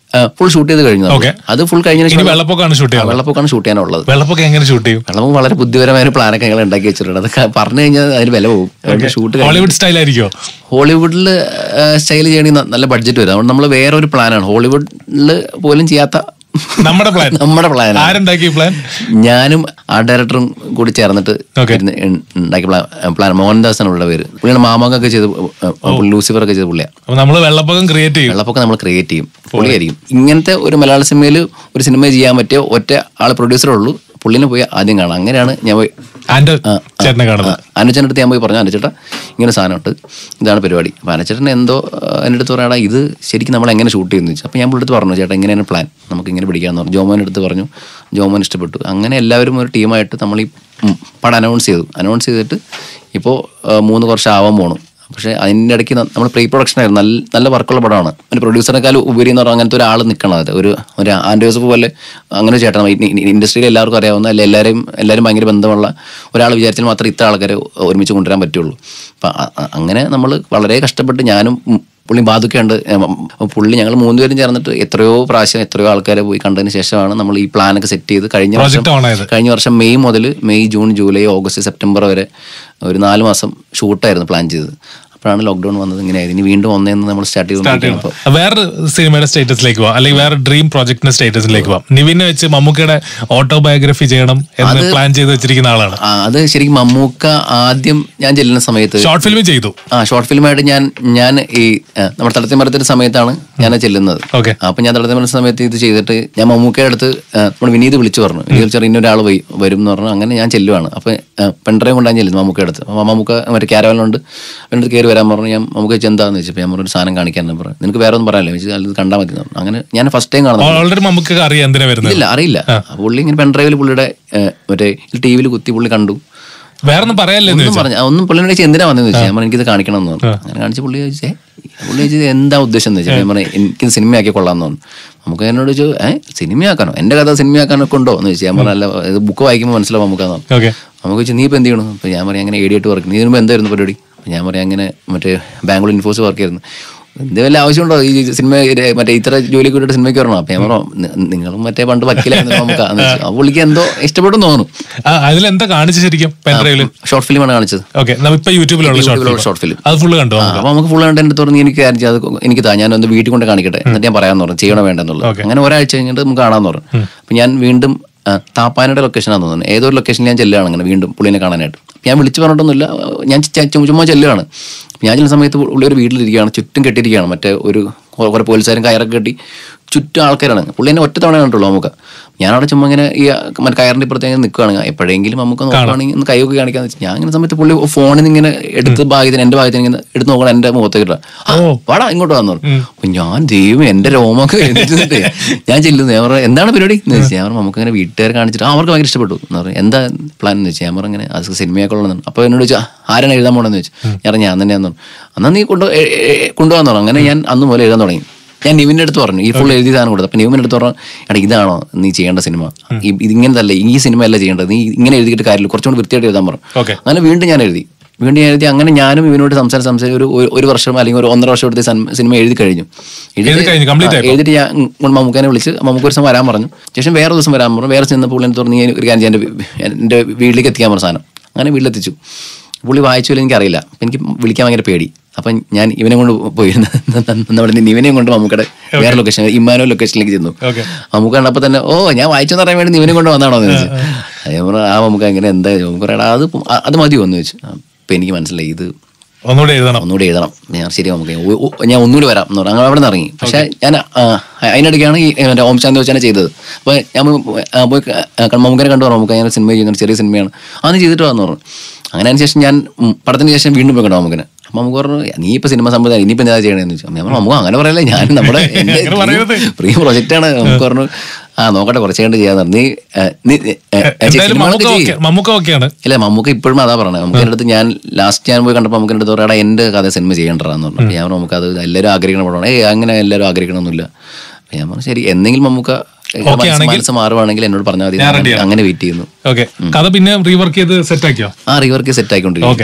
ഫുൾ ഷൂട്ട് ചെയ്ത് കഴിഞ്ഞു Okay. അത് ഫുൾ കഴിഞ്ഞതിന് ഇനി ശേഷം വെള്ളപ്പൊക്കമാണ് ഷൂട്ട് ആ, ചെയ്യാൻ വെള്ളപ്പൊക്കമാണ് ഷൂട്ട് ചെയ്യാനുള്ളത് വെള്ളപ്പൊക്കം എങ്ങനെ ഷൂട്ട് ചെയ്യും വെള്ളപ്പൊക്കം വളരെ ബുദ്ധിപരമായ ഒരു പ്ലാനൊക്കെ ഞങ്ങൾ ഉണ്ടാക്കി വെച്ചിട്ടുണ്ട് അതൊക്കെ പറഞ്ഞു കഴിഞ്ഞാൽ അതിന് വില പോകും അതുകൊണ്ട് ഷൂട്ട് ഹോളിവുഡ് സ്റ്റൈൽ ആയിരിക്കോ ഹോളിവുഡിൽ സ്റ്റൈൽ ചെയ്യണമെങ്കിൽ ന- നല്ല ബഡ്ജറ്റ് വരും അതുകൊണ്ട് നമ്മൾ വേറെ ഒരു പ്ലാനാണ് ഹോളിവുഡിൽ പോലും ചെയ്യാത്ത നമ്മുടെ പ്ലാൻ നമ്മുടെ പ്ലാൻ ആരുണ്ടാക്കി പ്ലാൻ ഞാനും ആ ഡയറക്ടറും കൂടി ചേർന്നിട്ട് Okay. ഇരുന്ന് ഇൺ- ഉണ്ടാക്കിയ പ്ലാൻ പ്ലാൻ മോഹൻദാസ് ആണ് ഉള്ള പേര് പുള്ളിയാണ് മാമൊക്കെ ചെയ്ത് ലൂസിഫർ ഒക്കെ ചെയ്ത പുള്ളിയാണ് അപ്പൊ നമ്മള് വെള്ളപ്പൊക്കം ക്രിയേറ്റ് ചെയ്യും വെള്ളപ്പൊക്കെ നമ്മൾ ക്രിയേറ്റ് ചെയ്യും പുള്ളിയായിരിക്കും ഇങ്ങനത്തെ ഒരു മലയാള സിനിമയിൽ ഒരു സിനിമ ചെയ്യാൻ പറ്റിയ ഒറ്റ ആൾ പ്രൊഡ്യൂസറേ ഉള്ളൂ പുള്ളിനെ പോയി ആദ്യം കാണാം അങ്ങനെയാണ് ഞാൻ പോയി ആൻഡ് ചേട്ടനെ കാണുന്നത് അനുചേട്ടൻ്റെ അടുത്ത് ഞാൻ പോയി പറഞ്ഞു അനുചേട്ടാ ഇങ്ങനെ സാധനമുണ്ട് ഇതാണ് പരിപാടി അപ്പോൾ അനുചേട്ടൻ എന്തോ ആ, എൻ്റെ അടുത്ത് പറയാടാ ഇത് ശരിക്കും നമ്മൾ എങ്ങനെ ഷൂട്ട് ചെയ്യുന്നു ചോദിച്ചു അപ്പോൾ ഞാൻ പുള്ളിയുടെ അടുത്ത് പറഞ്ഞു ചേട്ടാ ഇങ്ങനെയാണ് പ്ലാൻ നമുക്ക് ഇങ്ങനെ പിടിക്കാമെന്ന് പറഞ്ഞു ജോമോൻ്റെ അടുത്ത് പറഞ്ഞു ജോമോൻ ഇഷ്ടപ്പെട്ടു അങ്ങനെ എല്ലാവരും ഒരു ടീമായിട്ട് നമ്മൾ ഈ ഉം, പടം അനൗൺസ് ചെയ്തു അനൗൺസ് ചെയ്തിട്ട് ഇപ്പോൾ മൂന്ന് വർഷം ആവാൻ പോണു പക്ഷേ അതിൻ്റെ ഇടയ്ക്ക് നമ്മൾ പ്രീ പ്രൊഡക്ഷൻ ആയിരുന്നു നല്ല നല്ല വർക്കുള്ള പടമാണ് ഒരു പ്രൊഡ്യൂസറിനേക്കാൾ ഉപരി എന്ന് പറഞ്ഞാൽ അങ്ങനത്തെ ഒരാൾ നിൽക്കണം അത് ഒരു ഒരു ആൻഡ് ജോസഫ് പോലെ അങ്ങനെ ചേട്ടൻ ഇൻഡസ്ട്രിയിൽ എല്ലാവർക്കും അറിയാവുന്ന അല്ലെ എല്ലാവരെയും എല്ലാവരും ഭയങ്കര ബന്ധമുള്ള ഒരാൾ വിചാരിച്ചാൽ മാത്രമേ ഇത്ര ആൾക്കാരെ ഒരുമിച്ച് കൊണ്ടുവരാൻ പറ്റുള്ളൂ അപ്പം അ- അ- അങ്ങനെ നമ്മൾ വളരെ കഷ്ടപ്പെട്ട് ഞാനും ഉം, പുള്ളി ബാധുക്കുണ്ട് പുള്ളി ഞങ്ങൾ മൂന്നുപേരും ചേർന്നിട്ട് എത്രയോ പ്രാവശ്യം എത്രയോ ആൾക്കാരെ പോയി കണ്ടതിന് ശേഷമാണ് നമ്മൾ ഈ പ്ലാനൊക്കെ സെറ്റ് ചെയ്ത് കഴിഞ്ഞ വർഷം Project on ആയത്. കഴിഞ്ഞ വർഷം മെയ് മുതൽ May June July August September വരെ ഒരു നാല് മാസം ഷൂട്ടായിരുന്നു പ്ലാൻ ചെയ്തത് അപ്പോഴാണ് ലോക്ക്ഡൌൺ വന്നത് ഇങ്ങനെയായിരുന്നു ഇനി വീണ്ടും ഒന്നേന്ന് നമ്മൾ സ്റ്റാർട്ട് ചെയ്തുകൊണ്ടിരിക്കുകയാണ് വേറെ സിനിമയുടെ സ്റ്റേറ്റസിലേക്ക് പോവാം അല്ലെങ്കിൽ വേറെ ഡ്രീം പ്രോജക്ടിന്റെ സ്റ്റേറ്റസിലേക്ക് പോവാം നിവിനെ വെച്ച് മമ്മൂക്കയുടെ ഓട്ടോബയോഗ്രഫി ചെയ്യണം എന്ന് പ്ലാൻ ചെയ്ത് വെച്ചിരിക്കുന്ന ആളാണ് ആ, അത് ശരിക്കും മമ്മൂക്ക ആദ്യം ഞാൻ ചെല്ലുന്ന സമയത്ത് ഷോർട്ട് ഫിലിം ചെയ്തു ആ ഷോർട്ട് ഫിലിമായിട്ട് ഞാൻ ഞാൻ ഈ ആ, നമ്മുടെ തളത്തിമരത്തിന്റെ സമയത്താണ് ഞാൻ ചെല്ലുന്നത് Okay. അപ്പൊ ഞാൻ തളത്തിമരത്തിന്റെ സമയത്ത് ഇത് ചെയ്തിട്ട് ഞാൻ മമ്മൂക്കയുടെ അടുത്ത് ആ, നമ്മുടെ വിനീത് വിളിച്ചു പറഞ്ഞു വിനീത് വിളിച്ചു പറഞ്ഞു ഇന്നൊരാൾ വൈ- വരും എന്ന് പറഞ്ഞു അങ്ങനെ ഞാൻ ചെല്ലുവാണ് അപ്പൊ പെൺഡ്രൈവ് കൊണ്ടാണ് ഞാൻ ചെല്ലുന്നത് മമ്മൂക്കയുടെ അടുത്ത് അപ്പൊ മമ്മൂക്ക മറ്റേ ക്യാരവലുണ്ട് എൻ്റെ അടുത്ത് കയറി വരാൻ പറഞ്ഞു ഞാൻ മമ്മൂക്ക ചോദിച്ചു എന്താന്ന് വെച്ചപ്പോൾ ഞാൻ പറഞ്ഞു ഒരു സാധനം കാണിക്കാൻ പറഞ്ഞു നിനക്ക് വേറെ ഒന്നും പറയാനില്ല വെച്ചാൽ അത് കണ്ടാൽ മതി എന്ന് പറഞ്ഞു അങ്ങനെ ഞാൻ ഫസ്റ്റ് ടൈം കാണുന്നത് ഓൾറെഡി മമ്മൂക്ക അറിയാം എന്തിനാ വരുന്നത് ഇല്ല അറിയില്ല അപ്പൊ പുള്ളി ഇങ്ങനെ പെൺഡ്രൈവിൽ പുള്ളിയുടെ ആ, മറ്റേ ടി വിയിൽ കുത്തി പുള്ളി കണ്ടു വേറെ ഒന്നും പറയാനില്ല എന്ന് ഒന്നും പറഞ്ഞു ഒന്നും പുള്ളിനോട് ചോദിച്ചു എന്തിനാ വന്നതെന്ന് ചോദിച്ചു ഞാൻ പറഞ്ഞു എനിക്കിത് കാണിക്കണം എന്ന് പറഞ്ഞു അങ്ങനെ കാണിച്ച് പുള്ളി ചോദിച്ചേ പുള്ളി ചോദിച്ചത് എന്താ ഉദ്ദേശം എന്ന് ചോദിച്ചാൽ ഞാൻ പറഞ്ഞു എനിക്കിത് സിനിമയാക്കി കൊള്ളാമെന്ന് പറഞ്ഞു നമുക്ക് എന്നോട് ചോദിച്ചു ഏഹ് സിനിമയാക്കാനോ എന്റെ കഥ സിനിമയാക്കാനൊക്കെ ഉണ്ടോ എന്ന് ചോദിച്ചു ഞാൻ പറഞ്ഞു അല്ല ഇത് ബുക്ക് വായിക്കുമ്പോൾ മനസ്സിലാവും നമുക്കാന്ന് പറഞ്ഞു ഓക്കെ നമുക്ക് ചോദിച്ചു നീ ഇപ്പം എന്ത് ചെയ്യണം അപ്പോൾ ഞാൻ പറയാം അങ്ങനെ ഏടിയായിട്ട് വർക്ക് നീ ഇതിനുമ്പോൾ എന്തായിരുന്നു പരിപാടി അപ്പോൾ ഞാൻ പറയാം അങ്ങനെ മറ്റേ ബാംഗ്ലൂർ ഇൻഫോസ് വർക്ക് ആയിരുന്നു എന്ത് വല്ല ആവശ്യമുണ്ടോ ഈ സിനിമ ഇത് മറ്റേ ഇത്ര ജോലി കൂടിയിട്ട് സിനിമയ്ക്ക് വരണം അപ്പം ഞാൻ പറഞ്ഞു "നി- നിങ്ങളും മറ്റേ പണ്ട് വക്കീലായിരുന്നു നമുക്ക് ആ പുള്ളിക്ക് എന്തോ ഇഷ്ടപ്പെട്ടു തോന്നുന്നു അതിലെന്താ കാണിച്ചു ശരിക്കും പെൻഡ്രൈവില് ഷോർട്ട് ഫിലിമാണ് കാണിച്ചത് ഓക്കെ ഇപ്പൊ യൂട്യൂബിലുള്ള ഷോർട്ട് യൂട്യൂബിലുള്ള ഫിലിം ഷോർട്ട് ഫിലിം അത് ഫുള്ള് കണ്ടു ആ, അപ്പൊ നമുക്ക് ഫുൾ കണ്ട് എൻ്റെ തുറന്ന് എനിക്ക് കാര്യം ചെയ്ത് എനിക്ക് താ ഞാൻ ഒന്ന് വീട്ടിൽ കൊണ്ട് കാണിക്കട്ടെ എന്നിട്ട് ഞാൻ പറയാന്ന് പറഞ്ഞു ചെയ്യണോ വേണ്ടെന്നുള്ളത് Okay. അങ്ങനെ ഒരാഴ്ച കഴിഞ്ഞിട്ട് നമുക്ക് കാണാന്ന് പറഞ്ഞു അപ്പൊ ഞാൻ വീണ്ടും ആ, താപ്പാനയുടെ ലൊക്കേഷനാന്ന് തോന്നുന്നത് ഏതോ ഒരു ലൊക്കേഷനിൽ ഞാൻ ചെല്ലുകയാണ് അങ്ങനെ വീണ്ടും പുള്ളിനെ കാണാനായിട്ട് ഞാൻ വിളിച്ചു പറഞ്ഞിട്ടൊന്നുമില്ല ഞാൻ ച- ചുമ്മാ ചുമ്മാ ചെല്ലുകയാണ് അപ്പൊ ഞാൻ ചെല്ലുന്ന സമയത്ത് പുള്ളി ഒരു വീട്ടിലിരിക്കുകയാണ് ചുറ്റും കെട്ടിയിരിക്കുകയാണ് മറ്റേ ഒരു കുറെ കുറെ പോലീസുകാരും കയറൊക്കെ കെട്ടി ചുറ്റും ആൾക്കാരാണ് പുള്ളി എന്നെ ഒറ്റ തവണ കണ്ടുള്ളൂ നമുക്ക് ഞാനവിടെ ചുമ്മാ ഇങ്ങനെ ഈ മറ്റേ കയറിന്റെ ഇപ്പുറത്തേക്ക് നിൽക്കുകയാണ് എപ്പോഴെങ്കിലും നമുക്ക് നോക്കുകയാണെങ്കിൽ ഒന്ന് കൈയൊക്കെ കാണിക്കാന്ന് വെച്ചാൽ ഞാൻ ഇങ്ങനെ സമയത്ത് പുള്ളി ഫോണിൽ നിന്ന് ഇങ്ങനെ എടുത്ത് ഭാഗ്യത്തിന് എന്റെ ഭാഗ്യത്തിന് ഇങ്ങനെ എടുത്ത് നോക്കണം എന്റെ മുഖത്തേക്ക് ഇടാം. ആ വാടാ ഇങ്ങോട്ട് വന്നു അപ്പൊ ഞാൻ ദൈവം എന്റെ രോമൊക്കെ എഴുതിട്ട് ഞാൻ ചെല്ലുന്നു ഞാൻ പറഞ്ഞു എന്താണ് പരിപാടി എന്ന് വെച്ചാൽ ഞാൻ പറഞ്ഞു നമുക്ക് ഇങ്ങനെ വീട്ടുകാർ കാണിച്ചിട്ട് ആ, അവർക്ക് ഭയങ്കര ഇഷ്ടപ്പെട്ടു എന്ന് പറഞ്ഞു എന്താ പ്ലാൻ എന്ന് വെച്ചാൽ ഞാൻ പറഞ്ഞു ഇങ്ങനെ അത് സിനിമയൊക്കെ ഉള്ളതാണ് അപ്പൊ എന്നോട് ചോദിച്ചാൽ ആരാണ് എഴുതാൻ പോണെന്ന് വെച്ചു ഞാൻ പറഞ്ഞു, ഞാൻ തന്നെയാന്ന് പറഞ്ഞു എന്നാ നീ കൊണ്ടു കൊണ്ടുപോകാന്ന് പറഞ്ഞു അങ്ങനെ ഞാൻ അന്ന് മുതൽ എഴുതാൻ തുടങ്ങി ഞാൻ നിവിന്റെ അടുത്ത് പറഞ്ഞു ഈ ഫുൾ എഴുതി സാധനം കൊടുത്തു അപ്പൊ നിവിന്റെ അടുത്ത് പറഞ്ഞു എടാ ഇതാണോ നീ ചെയ്യേണ്ട സിനിമ ഈ- ഇതിങ്ങനതല്ല ഈ സിനിമ അല്ല ചെയ്യേണ്ടത് നീ ഇങ്ങനെ എഴുതിയിട്ട് കാര്യമില്ല കുറച്ചുകൂടി വൃത്തിയായിട്ട് എഴുതാൻ പറഞ്ഞു Okay. അങ്ങനെ വീണ്ടും ഞാൻ എഴുതി വീണ്ടും ഞാൻ എഴുതി അങ്ങനെ ഞാനും ഇവനോട് സംസാരിച്ച് സംസാരിച്ച് ഒരു ഒരു- ഒരു വർഷം അല്ലെങ്കിൽ ഒരു ഒന്നര വർഷം എടുത്ത് സൻ- സിനിമ എഴുതി കഴിഞ്ഞു എഴുതി കഴിഞ്ഞു, complete ആ, ആയപ്പോ? എഴുതിയിട്ട് ഞാൻ ഉം മമ്മൂക്കനെ വിളിച്ച് മമ്മൂക്ക ഒരു ദിവസം വരാൻ പറഞ്ഞു ശേഷം വേറെ ദിവസം വരാൻ പറഞ്ഞു വേറെ ചെന്നപ്പോൾ പുള്ളി എന്നോട് പറഞ്ഞു "നീ ഒരു കാര്യം ചെയ്യാൻ എൻ്റെ വീട്ടിലേക്ക് എത്തിക്കാൻ പറഞ്ഞു സാധനം അങ്ങനെ വീട്ടിലെത്തിച്ചു പുള്ളി വായിച്ചില്ല എനിക്കറിയില്ല അപ്പൊ എനിക്ക് വിളിക്കാൻ ഭയങ്കര പേടി അപ്പം ഞാൻ ഇവനെ കൊണ്ട് പോയിരുന്നു നമ്മുടെ ഇവനെയും കൊണ്ട് മമ്മൂക്കടെ വേറെ ലൊക്കേഷൻ ഇമ്മാനോ ലൊക്കേഷനിലേക്ക് ചെന്നു Okay. മമ്മൂക്ക കണ്ടപ്പോൾ തന്നെ ഓ ഞാൻ വായിച്ചെന്ന് പറയാൻ വേണ്ടി ഇവനെ കൊണ്ട് വന്നാണോ എന്ന് ചോദിച്ചു ഞാൻ പറഞ്ഞു ആ മമ്മൂക്ക എങ്ങനെ എന്താ മമ്മൂക്ക പറയാ അത് പോ- അത് മതിയോ എന്ന് ചോദിച്ചു അപ്പം എനിക്ക് മനസ്സിലായി ഇത് ഒന്നുകൂടെ എഴുതണം ഒന്നുകൂടി എഴുതണം ഞാൻ ശരി നമുക്ക് ഒ- ഒ- ഞാൻ ഒന്നുകൂടി വരാം എന്ന് പറഞ്ഞു അങ്ങനെ അവിടെ നിന്ന് ഇറങ്ങി പക്ഷേ ഞാൻ ആ, അതിനിടയ്ക്കാണ് ഈ മറ്റേ ഓം ശാന്തി വെച്ചാണ് ചെയ്തത് അപ്പോൾ ഞാൻ പോയി ആ, പോയി ക- മമ്മൂക്കനെ കണ്ടു പറഞ്ഞു നമുക്ക് അങ്ങനെ സിനിമ ചെയ്യുന്നുണ്ട് ചെറിയ സിനിമയാണ് അന്ന് ചെയ്തിട്ട് വന്നു പറഞ്ഞു അങ്ങനെ അതിന് ശേഷം ഞാൻ ഉം, പടത്തിന് ശേഷം വീണ്ടും പോയി കണ്ടു മമ്മൂക്കനെ അപ്പം നമുക്ക് പറഞ്ഞു നീ ഇപ്പൊ സിനിമ സംബന്ധം ഇനിയിപ്പോൾ എന്താ ചെയ്യണമെന്ന് ചോദിച്ചു ഞാൻ പറഞ്ഞു നമുക്ക് അങ്ങനെ പറയല്ലേ ഞാൻ നമ്മുടെ അങ്ങനെ പറയരുത്. പ്രിയ പ്രൊജക്റ്റാണ് നമുക്ക് പറഞ്ഞു ആ നോക്കട്ടെ കുറച്ച് കണ്ട് ചെയ്യാന്ന് പറഞ്ഞു നീ ആ, നീ ആ, എന്തായാലും സിനിമകളൊക്കെ മമ്മൂക്ക ചെയ്യ്. ഓക്കെ മമ്മൂക്ക ഓക്കെയാണ് ഇല്ല മമ്മൂക്ക ഇപ്പോഴും അതാ പറഞ്ഞത് നമുക്ക് അടുത്ത് ഞാൻ ലാസ്റ്റ് ഞാൻ പോയി കണ്ടപ്പോൾ നമുക്ക് അടുത്ത് പറയാം എന്റെ കഥ സിനിമ ചെയ്യണ്ടെന്ന് പറഞ്ഞു അപ്പൊ ഞാൻ പറഞ്ഞു, നമുക്ക് അത് എല്ലാവരും ആഗ്രഹിക്കണ പടമാണ് ഏയ് അങ്ങനെ എല്ലാവരും ആഗ്രഹിക്കണമൊന്നുമില്ല അപ്പൊ ഞാൻ പറഞ്ഞു ശരി എന്തെങ്കിലും മമ്മൂക്ക മനസ്സ് ആണെങ്കിൽ- മനസ്സ് മാറുവാണെങ്കിൽ എന്നോട് പറഞ്ഞാൽ മതി ഞാൻ ഞാൻ ready ആണ്. അങ്ങനെ വെയിറ്റ് ചെയ്യുന്നു ഓക്കെ കഥ പിന്നെ റീവർക്ക് ചെയ്ത് സെറ്റ് ആക്കിയോ ആ റിവർക്ക് സെറ്റ് ആയിക്കൊണ്ടിരിക്കും ഓക്കെ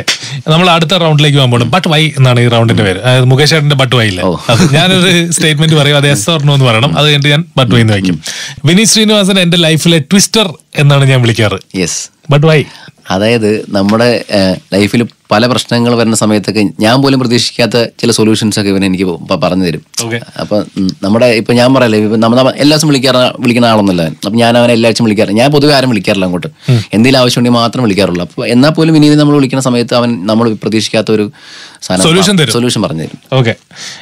നമ്മൾ അടുത്ത റൗണ്ടിലേക്ക് പോകാൻ പോകണം ബട്ട് വൈ എന്നാണ് ഈ റൗണ്ടിന്റെ പേര് അതായത് മുകേഷ് ചേട്ടന്റെ ബട്ട് വൈ ഇല്ലേ ഓ. അത് ഞാനൊരു സ്റ്റേറ്റ്മെന്റ് പറയും അത് എസ് ഓർണോ എന്ന് പറയണം അത് കഴിഞ്ഞിട്ട് ഞാൻ ബട്ട് വൈ എന്ന് വയ്ക്കും വിനീത് ശ്രീനിവാസൻ എന്റെ ലൈഫിലെ ട്വിസ്റ്റർ എന്നാണ് ഞാൻ വിളിക്കാറ് യെസ് ബട്ട് വൈ അതായത് നമ്മുടെ ലൈഫിൽ പല പ്രശ്നങ്ങൾ വരുന്ന സമയത്തൊക്കെ ഞാൻ പോലും പ്രതീക്ഷിക്കാത്ത ചില സൊല്യൂഷൻസ് ഒക്കെ ഇവൻ എനിക്ക് പ- പറഞ്ഞു തരും Okay. അപ്പൊ ഉം, നമ്മുടെ ഇപ്പൊ ഞാൻ പറയല്ലേ ഇപ്പൊ നമ്മൾ എല്ലാ ദിവസം വിളിക്കാറ വിളിക്കുന്ന ആളൊന്നുമല്ല അപ്പൊ ഞാൻ അവനെ എല്ലാ ആഴ്ചയും വിളിക്കാറ് ഞാൻ പൊതുവെ ആരും വിളിക്കാറില്ല അങ്ങോട്ട് എന്തെങ്കിലും ആവശ്യമുണ്ടെങ്കിൽ മാത്രം വിളിക്കാറുള്ളൂ അപ്പൊ എന്നാൽ പോലും ഇനി നമ്മൾ വിളിക്കുന്ന സമയത്ത് അവൻ നമ്മൾ പ്രതീക്ഷിക്കാത്ത ഒരു Solution തരും. സൊല്യൂഷൻ പറഞ്ഞു തരും ഓക്കെ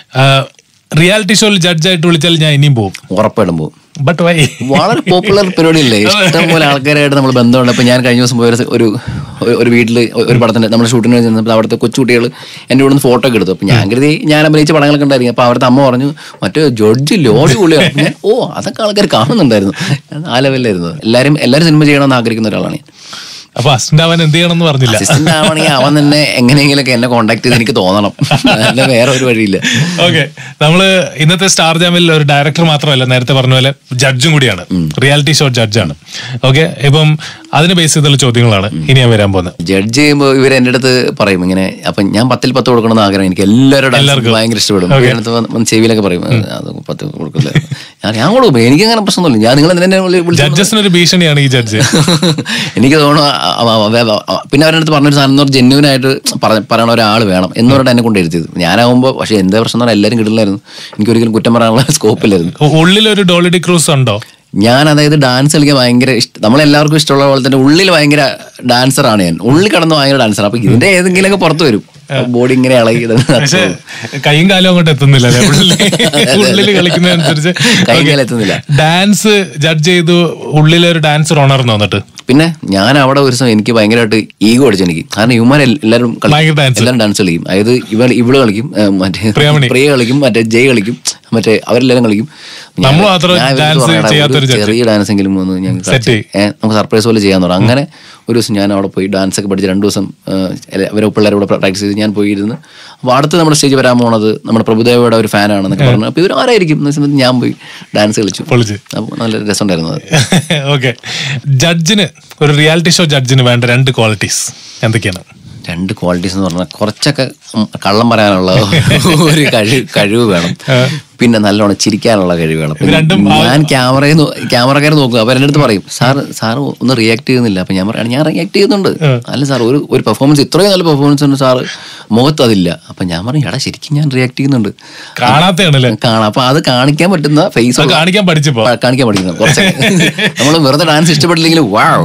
റിയാലിറ്റി ഷോയിൽ ജഡ്ജായിട്ട് വിളിച്ചാൽ ഞാൻ ഇനിയും പോകും ഉറപ്പായിട്ടും പോകും ബട്ട് വൈ വളരെ പോപ്പുലർ പരിപാടിയല്ലേ ഇഷ്ടംപോലെ ആൾക്കാരായിട്ട് നമ്മൾ ബന്ധമുണ്ട് അപ്പൊ ഞാൻ കഴിഞ്ഞ ദിവസം പോയ ഒരു- ഒരു ഒരു വീട്ടിൽ ഒരു പടത്തിന്റെ നമ്മുടെ ഷൂട്ടിന് വേണ്ടി ചെന്നപ്പോൾ അവിടുത്തെ കൊച്ചുകുട്ടികൾ എൻ്റെ കൂടെ നിന്ന് ഫോട്ടോ ഒക്കെ എടുത്തു അപ്പൊ ഞാൻ കരുതി ഞാൻ അഭിനയിച്ച പടങ്ങളൊക്കെ ഉണ്ടായിരുന്നു അപ്പൊ അവിടുത്തെ അമ്മ പറഞ്ഞു മറ്റേ ജഡ്ജ് ലോഡി പുള്ളിയാണ് അപ്പൊ ഞാൻ ഓ അതൊക്കെ ആൾക്കാർ കാണുന്നുണ്ടായിരുന്നു ഞാൻ ആ ലെവലിലായിരുന്നു എല്ലാവരും എല്ലാവരും സിനിമ ചെയ്യണമെന്ന് ആഗ്രഹിക്കുന്ന ഒരാളാണ് ഞാൻ അപ്പൊ അസിസ്റ്റന്റ് അവൻ എന്ത് ചെയ്യണമെന്ന് പറഞ്ഞില്ല അസിസ്റ്റന്റ് ആവണമെങ്കിൽ അവൻ തന്നെ എങ്ങനെയെങ്കിലൊക്കെ എന്നെ കോൺടാക്ട് ചെയ്ത് എനിക്ക് തോന്നണം അല്ല വേറെ ഒരു വഴിയില്ല ഓക്കെ നമ്മള് ഇന്നത്തെ സ്റ്റാർ ജാമിൽ ഒരു ഡയറക്ടർ മാത്രമല്ല നേരത്തെ പറഞ്ഞ പോലെ ജഡ്ജും കൂടിയാണ് റിയാലിറ്റി ഷോ ജഡ്ജാണ് ഓക്കെ ഇപ്പം അതിന് ബേസ് ചെയ്തുള്ള ചോദ്യങ്ങളാണ് ഇനി ഞാൻ വരാൻ പോകുന്നത് ജഡ്ജ് ചെയ്യുമ്പോൾ ഇവർ എൻ്റെ അടുത്ത് പറയും ഇങ്ങനെ അപ്പം ഞാൻ പത്തിൽ പത്ത് കൊടുക്കണമെന്ന് ആഗ്രഹം എനിക്ക് എല്ലാവരുടെ എല്ലാവർക്കും. ഭയങ്കര ഇഷ്ടപ്പെടും Okay. എൻ്റെ അടുത്ത് വന്ന് ചെവിയിലൊക്കെ പറയും അത് പത്ത് കൊടുക്കില്ല ഞാൻ ഞാൻ കൊടുക്കും എനിക്ക് അങ്ങനെ പ്രശ്നമൊന്നുമില്ല ഞാൻ നിങ്ങൾ എന്തിനാ വിളിച്ചു ജഡ്ജസിന് ഒരു ഭീഷണിയാണ് ഈ ജഡ്ജ് എനിക്ക് തോന്നുന്നു അ- അ- അവ- അവ- അവ- പിന്നെ അവരുടെ അടുത്ത് പറഞ്ഞൊരു സാധനം എന്ന് പറഞ്ഞാൽ ജെന്യൂൻ ആയിട്ട് പറ- പറയണ ഒരാൾ വേണം എന്ന് പറഞ്ഞിട്ട് എന്നെ കൊണ്ട് ഇരുത്തിയത് ഞാനാവുമ്പോൾ പക്ഷേ എന്താ പ്രശ്നം എന്ന് പറഞ്ഞാൽ എല്ലാവരും കിട്ടില്ലായിരുന്നു എനിക്ക് ഒരിക്കലും കുറ്റം പറയാനുള്ള സ്കോപ്പില്ലായിരുന്നു ഉള്ളിലൊരു ഡോളിഡി ക്രൂസ് ഉണ്ടോ ഞാൻ അതായത് ഡാൻസ് കളിക്കാൻ ഭയങ്കര ഇഷ്ടം നമ്മളെല്ലാവർക്കും ഇഷ്ടമുള്ള പോലെ തന്നെ ഉള്ളിൽ ഭയങ്കര ഡാൻസറാണ് ഞാൻ ഉള്ളിൽ കിടന്ന് ഭയങ്കര ഡാൻസർ അപ്പൊ ഇതിന്റെ ഏതെങ്കിലുമൊക്കെ പുറത്ത് വരും ബോഡി ഇങ്ങനെ ഇളകി പക്ഷെ കൈയും കാലും അങ്ങോട്ട് എത്തുന്നില്ല അല്ലേ? ഉള്ളില് ഉള്ളില് കളിക്കുന്നതനുസരിച്ച് കൈയും കാലും എത്തുന്നില്ല. ഡാൻസ് ജഡ്ജ് ചെയ്തു ഉള്ളിലൊരു ഡാൻസർ ഉണർന്നു വന്നിട്ട് പിന്നെ ഞാൻ അവിടെ ഒരു ദിവസം എനിക്ക് ഭയങ്കരമായിട്ട് ഈഗോ അടിച്ചു എനിക്ക് കാരണം ഇവന്മാർ എല്ലാവരും കളിക്കും. ഭയങ്കര dance. എല്ലാവരും ഡാൻസ് കളിക്കും അതായത് ഇവ ഇവള് കളിക്കും ഏ, മറ്റേ പ്രിയാമണി. പ്രിയ കളിക്കും മറ്റേ ജയ് കളിക്കും മറ്റേ അവരെല്ലാരും കളിക്കും ഞാൻ- നമ്മൾ മാത്രം ഞാൻ ഇവരോട് dance പറഞ്ഞു, "എടാ, ചെയ്യാത്തൊരു ഒരു judge." ചെറിയ ഡാൻസ് എങ്കിലും ഒന്ന് ഞങ്ങൾക്ക് Set ചെയ്യ്. ഏ, നമുക്ക് സർപ്രൈസ് പോലെ ചെയ്യാന്ന് പറഞ്ഞു അങ്ങനെ ഒരു ദിവസം ഞാൻ അവിടെ പോയി ഡാൻസ് ഒക്കെ പഠിച്ച് രണ്ടു ദിവസം അവരെ പിള്ളേരെ കൂടെ പ്രാക്ടീസ് ചെയ്ത് ഞാൻ പോയിരുന്നു അപ്പോൾ അടുത്ത് നമ്മുടെ സ്റ്റേജ് വരാൻ പോണത് നമ്മുടെ പ്രഭുദേവയുടെ ഒരു ഫാനാണെന്നൊക്കെ പറഞ്ഞു അപ്പോൾ ഇവർ ആരായിരിക്കും എന്ന സമയത്ത് ഞാൻ പോയി ഡാൻസ് കളിച്ചു പൊളിച്ച് അപ്പോൾ നല്ല രസമുണ്ടായിരുന്നു അത് ഓക്കെ ജഡ്ജിന് ഒരു റിയാലിറ്റി ഷോ ജഡ്ജിന് വേണ്ട രണ്ട് ക്വാളിറ്റീസ് എന്തൊക്കെയാണ് രണ്ട് ക്വാളിറ്റീസ് എന്ന് പറഞ്ഞാൽ കുറച്ചൊക്കെ ഉം കള്ളം പറയാനുള്ള ഒരു കഴിവ് കഴിവ് വേണം പിന്നെ നല്ലോണം ചിരിക്കാനുള്ള കഴിവ് വേണം പിന്നെ രണ്ടും ഞാൻ ക്യാമറയിൽ ക്യാമറക്കാരെ നോക്കും അവർ എൻ്റെ അടുത്ത് പറയും സാർ സാർ ഒന്ന് റിയാക്ട് ചെയ്യുന്നില്ല അപ്പൊ ഞാൻ പറയാണ് ഞാൻ റിയാക്ട് ചെയ്യുന്നുണ്ട് അല്ല സാർ ഒരു ഒരു പെർഫോമൻസ് ഇത്രയും നല്ല പെർഫോമൻസ് ഉണ്ട് സാർ മുഖത്ത് അതില്ല അപ്പൊ ഞാൻ പറയും എടാ ശരിക്കും ഞാൻ റിയാക്ട് ചെയ്യുന്നുണ്ട് കാണാത്തയാണല്ലേ കാണാം അപ്പൊ അത് കാണിക്കാൻ പറ്റുന്ന ഫേസ് അത് കാണിക്കാൻ പഠിച്ചപ്പോ കാണിക്കാൻ പഠിക്കുന്നത് കുറച്ച് നമ്മൾ വെറുതെ ഡാൻസ് ഇഷ്ടപ്പെട്ടില്ലെങ്കിൽ വാവ്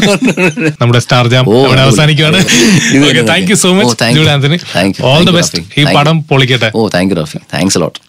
നമ്മുടെ സ്റ്റാർ ജാം ഓ, അവിടെ അടിപൊളി. അവസാനിക്കുകയാണ് ഇത് ഓക്കെ തന്നെ. താങ്ക് യു സോ ഓ, much thank you. Jude Antony Thank you. All Thank the you, best Rafi. ഈ Thank പടം you. പൊളിക്കട്ടെ ഓ thank you Rafi thanks lot